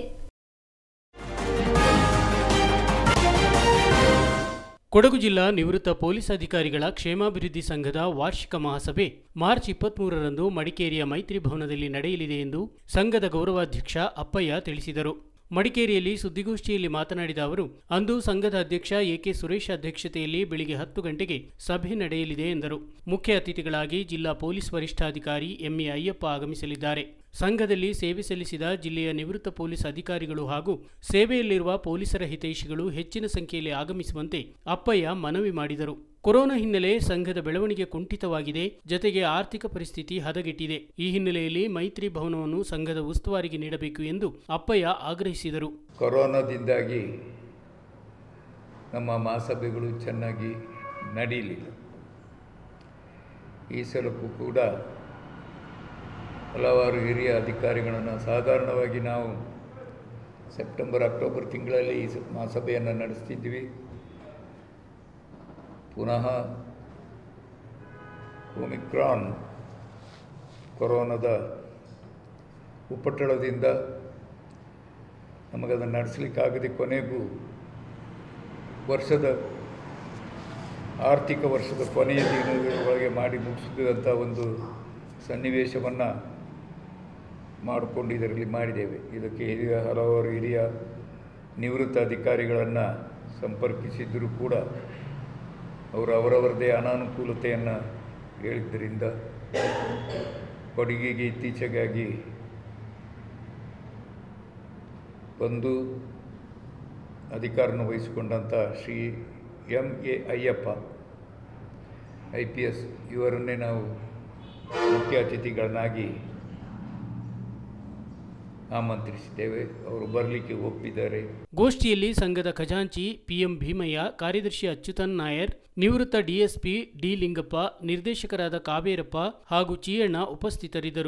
Speaker 5: ಕೊಡಗು ಜಿಲ್ಲಾ ನಿವೃತ್ತ ಪೊಲೀಸ್ ಅಧಿಕಾರಿಗಳ ಕ್ಷೇಮಾಭಿವೃದ್ಧಿ ಸಂಘದ ವಾರ್ಷಿಕ ಮಹಾಸಭೆ ಮಾರ್ಚ್ ಇಪ್ಪತ್ಮೂರರಂದು ಮಡಿಕೇರಿಯ ಮೈತ್ರಿ ಭವನದಲ್ಲಿ ನಡೆಯಲಿದೆ ಎಂದು ಸಂಘದ ಗೌರವಾಧ್ಯಕ್ಷ ಅಪ್ಪಯ್ಯ ತಿಳಿಸಿದರು ಮಡಿಕೇರಿಯಲ್ಲಿ ಸುದ್ದಿಗೋಷ್ಠಿಯಲ್ಲಿ ಮಾತನಾಡಿದ ಅವರು ಅಂದು ಸಂಘದ ಅಧ್ಯಕ್ಷ ಎಕೆ ಸುರೇಶ್ ಅಧ್ಯಕ್ಷತೆಯಲ್ಲಿ ಬೆಳಿಗ್ಗೆ ಹತ್ತು ಗಂಟೆಗೆ ಸಭೆ ನಡೆಯಲಿದೆ ಎಂದರು ಮುಖ್ಯ ಅತಿಥಿಗಳಾಗಿ ಜಿಲ್ಲಾ ಪೊಲೀಸ್ ವರಿಷ್ಠಾಧಿಕಾರಿ ಎಂಎ ಅಯ್ಯಪ್ಪ ಆಗಮಿಸಲಿದ್ದಾರೆ ಸಂಘದಲ್ಲಿ ಸೇವೆ ಸಲ್ಲಿಸಿದ ಜಿಲ್ಲೆಯ ನಿವೃತ್ತ ಪೊಲೀಸ್ ಅಧಿಕಾರಿಗಳು ಹಾಗೂ ಸೇವೆಯಲ್ಲಿರುವ ಪೊಲೀಸರ ಹಿತೈಷಿಗಳು ಹೆಚ್ಚಿನ ಸಂಖ್ಯೆಯಲ್ಲಿ ಆಗಮಿಸುವಂತೆ ಅಪ್ಪಯ್ಯ ಮನವಿ ಮಾಡಿದರು ಕೊರೋನಾ ಹಿನ್ನೆಲೆ ಸಂಘದ ಬೆಳವಣಿಗೆ ಕುಂಠಿತವಾಗಿದೆ ಜತೆಗೆ ಆರ್ಥಿಕ ಪರಿಸ್ಥಿತಿ ಹದಗೆಟ್ಟಿದೆ ಈ ಹಿನ್ನೆಲೆಯಲ್ಲಿ ಮೈತ್ರಿ ಭವನವನ್ನು ಸಂಘದ ಉಸ್ತುವಾರಿಗೆ ನೀಡಬೇಕು ಎಂದು ಅಪ್ಪಯ್ಯ ಆಗ್ರಹಿಸಿದರು
Speaker 11: ಕೊರೋನಾದಿಂದಾಗಿ ನಮ್ಮ ಮಹಾಸಭೆಗಳು ಚೆನ್ನಾಗಿ ನಡೆಯಲಿಲ್ಲ ಈ ಸಲಕ್ಕೂ ಕೂಡ ಹಲವಾರು ಹಿರಿಯ ಅಧಿಕಾರಿಗಳನ್ನು ಸಾಧಾರಣವಾಗಿ ನಾವು ಸೆಪ್ಟೆಂಬರ್ ಅಕ್ಟೋಬರ್ ತಿಂಗಳಲ್ಲಿ ಈ ಸ- ಮಹಾಸಭೆಯನ್ನು ನಡೆಸ್ತಿದ್ವಿ ಪುನಃ ಒಮಿಕ್ರಾನ್ ಕೊರೋನಾದ ಉಪಟಳದಿಂದ ನಮಗದನ್ನು ನಡೆಸಲಿಕ್ಕಾಗದೆ ಕೊನೆಗೂ ವರ್ಷದ ಆರ್ಥಿಕ ವರ್ಷದ ಕೊನೆಯ ದಿನಗಳ ಒಳಗೆ ಮಾಡಿ ಮುಗಿಸಿದಂಥ ಒಂದು ಸನ್ನಿವೇಶವನ್ನು ಮಾಡಿಕೊಂಡು ಇದರಲ್ಲಿ ಮಾಡಿದ್ದೇವೆ ಇದಕ್ಕೆ ಹಿರಿಯ ಹಲವಾರು ಹಿರಿಯ ನಿವೃತ್ತ ಅಧಿಕಾರಿಗಳನ್ನು ಸಂಪರ್ಕಿಸಿದ್ದರೂ ಕೂಡ ಅವರು ಅವರವರದೇ ಅನಾನುಕೂಲತೆಯನ್ನು ಹೇಳಿದ್ದರಿಂದ ಕೊಡಗಿಗೆ ಇತ್ತೀಚೆಗಾಗಿ ಬಂದು ಅಧಿಕಾರನ ವಹಿಸಿಕೊಂಡಂಥ Shri M A Ayyappa I P S ಇವರನ್ನೇ ನಾವು ಮುಖ್ಯ ಅತಿಥಿಗಳನ್ನಾಗಿ ಆಮಂತ್ರಿಸಿದ್ದೇವೆ ಅವರು ಬರಲಿಕ್ಕೆ ಒಪ್ಪಿದ್ದಾರೆ
Speaker 5: ಗೋಷ್ಠಿಯಲ್ಲಿ ಸಂಘದ ಖಜಾಂಚಿ ಪಿಎಂ ಭೀಮಯ್ಯ ಕಾರ್ಯದರ್ಶಿ ಅಚ್ಯುತನ್ ನಾಯರ್ ನಿವೃತ್ತ ಡಿಎಸ್ಪಿ ಡಿ ಲಿಂಗಪ್ಪ ನಿರ್ದೇಶಕರಾದ ಕಾವೇರಪ್ಪ ಹಾಗೂ ಚೀಯಣ್ಣ ಉಪಸ್ಥಿತರಿದ್ದರು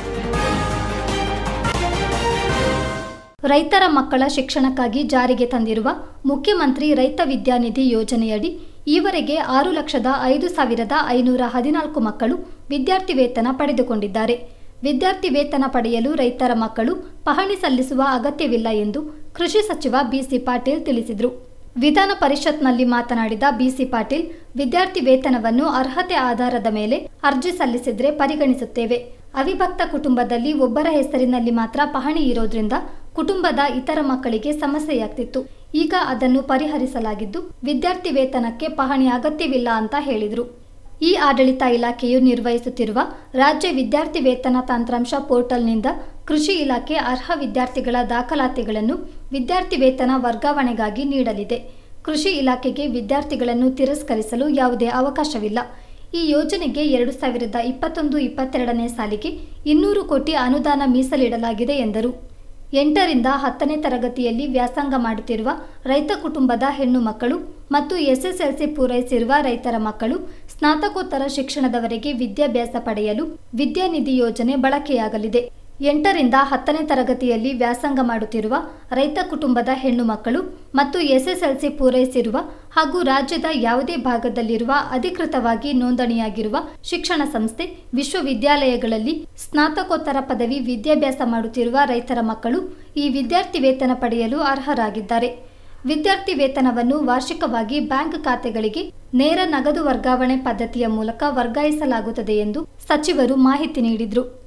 Speaker 3: ರೈತರ ಮಕ್ಕಳ ಶಿಕ್ಷಣಕ್ಕಾಗಿ ಜಾರಿಗೆ ತಂದಿರುವ ಮುಖ್ಯಮಂತ್ರಿ ರೈತ ವಿದ್ಯಾನಿಧಿ ಯೋಜನೆಯಡಿ ಈವರೆಗೆ ಆರು ಲಕ್ಷದ ಐದು ಸಾವಿರದ ಐನೂರ ಹದಿನಾಲ್ಕು ಮಕ್ಕಳು ವಿದ್ಯಾರ್ಥಿ ವೇತನ ಪಡೆದುಕೊಂಡಿದ್ದಾರೆ ವಿದ್ಯಾರ್ಥಿ ವೇತನ ಪಡೆಯಲು ರೈತರ ಮಕ್ಕಳು ಪಹಣಿ ಸಲ್ಲಿಸುವ ಅಗತ್ಯವಿಲ್ಲ ಎಂದು ಕೃಷಿ ಸಚಿವ ಬಿಸಿ ಪಾಟೀಲ್ ತಿಳಿಸಿದರು ವಿಧಾನ ಪರಿಷತ್ನಲ್ಲಿ ಮಾತನಾಡಿದ ಬಿಸಿ ಪಾಟೀಲ್ ವಿದ್ಯಾರ್ಥಿ ವೇತನವನ್ನು ಅರ್ಹತೆ ಆಧಾರದ ಮೇಲೆ ಅರ್ಜಿ ಸಲ್ಲಿಸಿದ್ರೆ ಪರಿಗಣಿಸುತ್ತೇವೆ ಅವಿಭಕ್ತ ಕುಟುಂಬದಲ್ಲಿ ಒಬ್ಬರ ಹೆಸರಿನಲ್ಲಿ ಮಾತ್ರ ಪಹಣಿ ಇರೋದ್ರಿಂದ ಕುಟುಂಬದ ಇತರ ಮಕ್ಕಳಿಗೆ ಸಮಸ್ಯೆಯಾಗ್ತಿತ್ತು ಈಗ ಅದನ್ನು ಪರಿಹರಿಸಲಾಗಿದ್ದು ವಿದ್ಯಾರ್ಥಿ ವೇತನಕ್ಕೆ ಪಹಣಿ ಅಗತ್ಯವಿಲ್ಲ ಅಂತ ಹೇಳಿದರು ಈ ಆಡಳಿತ ಇಲಾಖೆಯು ನಿರ್ವಹಿಸುತ್ತಿರುವ ರಾಜ್ಯ ವಿದ್ಯಾರ್ಥಿ ವೇತನ ತಂತ್ರಾಂಶ ಪೋರ್ಟಲ್ನಿಂದ ಕೃಷಿ ಇಲಾಖೆ ಅರ್ಹ ವಿದ್ಯಾರ್ಥಿಗಳ ದಾಖಲಾತಿಗಳನ್ನು ವಿದ್ಯಾರ್ಥಿ ವೇತನ ವರ್ಗಾವಣೆಗಾಗಿ ನೀಡಲಿದೆ ಕೃಷಿ ಇಲಾಖೆಗೆ ವಿದ್ಯಾರ್ಥಿಗಳನ್ನು ತಿರಸ್ಕರಿಸಲು ಯಾವುದೇ ಅವಕಾಶವಿಲ್ಲ ಈ ಯೋಜನೆಗೆ ಎರಡು ಸಾವಿರದ ಇಪ್ಪತ್ತೊಂದು ಇಪ್ಪತ್ತೆರಡನೇ ಸಾಲಿಗೆ ಇನ್ನೂರು ಕೋಟಿ ಅನುದಾನ ಮೀಸಲಿಡಲಾಗಿದೆ ಎಂದರು ಎಂಟರಿಂದ ಹತ್ತನೇ ತರಗತಿಯಲ್ಲಿ ವ್ಯಾಸಂಗ ಮಾಡುತ್ತಿರುವ ರೈತ ಕುಟುಂಬದ ಹೆಣ್ಣು ಮಕ್ಕಳು ಮತ್ತು ಎಸ್ಎಸ್ಎಲ್ಸಿ ಪೂರೈಸಿರುವ ರೈತರ ಮಕ್ಕಳು ಸ್ನಾತಕೋತ್ತರ ಶಿಕ್ಷಣದವರೆಗೆ ವಿದ್ಯಾಭ್ಯಾಸ ಪಡೆಯಲು ವಿದ್ಯಾನಿಧಿ ಯೋಜನೆ ಬಳಕೆಯಾಗಲಿದೆ ಎಂಟರಿಂದ ಹತ್ತನೇ ತರಗತಿಯಲ್ಲಿ ವ್ಯಾಸಂಗ ಮಾಡುತ್ತಿರುವ ರೈತ ಕುಟುಂಬದ ಹೆಣ್ಣು ಮಕ್ಕಳು ಮತ್ತು ಎಸ್ಎಸ್ಎಲ್ಸಿ ಪೂರೈಸಿರುವ ಹಾಗೂ ರಾಜ್ಯದ ಯಾವುದೇ ಭಾಗದಲ್ಲಿರುವ ಅಧಿಕೃತವಾಗಿ ನೋಂದಣಿಯಾಗಿರುವ ಶಿಕ್ಷಣ ಸಂಸ್ಥೆ ವಿಶ್ವವಿದ್ಯಾಲಯಗಳಲ್ಲಿ ಸ್ನಾತಕೋತ್ತರ ಪದವಿ ವಿದ್ಯಾಭ್ಯಾಸ ಮಾಡುತ್ತಿರುವ ರೈತರ ಮಕ್ಕಳು ಈ ವಿದ್ಯಾರ್ಥಿ ವೇತನ ಪಡೆಯಲು ಅರ್ಹರಾಗಿದ್ದಾರೆ ವಿದ್ಯಾರ್ಥಿ ವೇತನವನ್ನು ವಾರ್ಷಿಕವಾಗಿ ಬ್ಯಾಂಕ್ ಖಾತೆಗಳಿಗೆ ನೇರ ನಗದು ವರ್ಗಾವಣೆ ಪದ್ಧತಿಯ ಮೂಲಕ ವರ್ಗಾಯಿಸಲಾಗುತ್ತದೆ ಎಂದು ಸಚಿವರು ಮಾಹಿತಿ ನೀಡಿದರು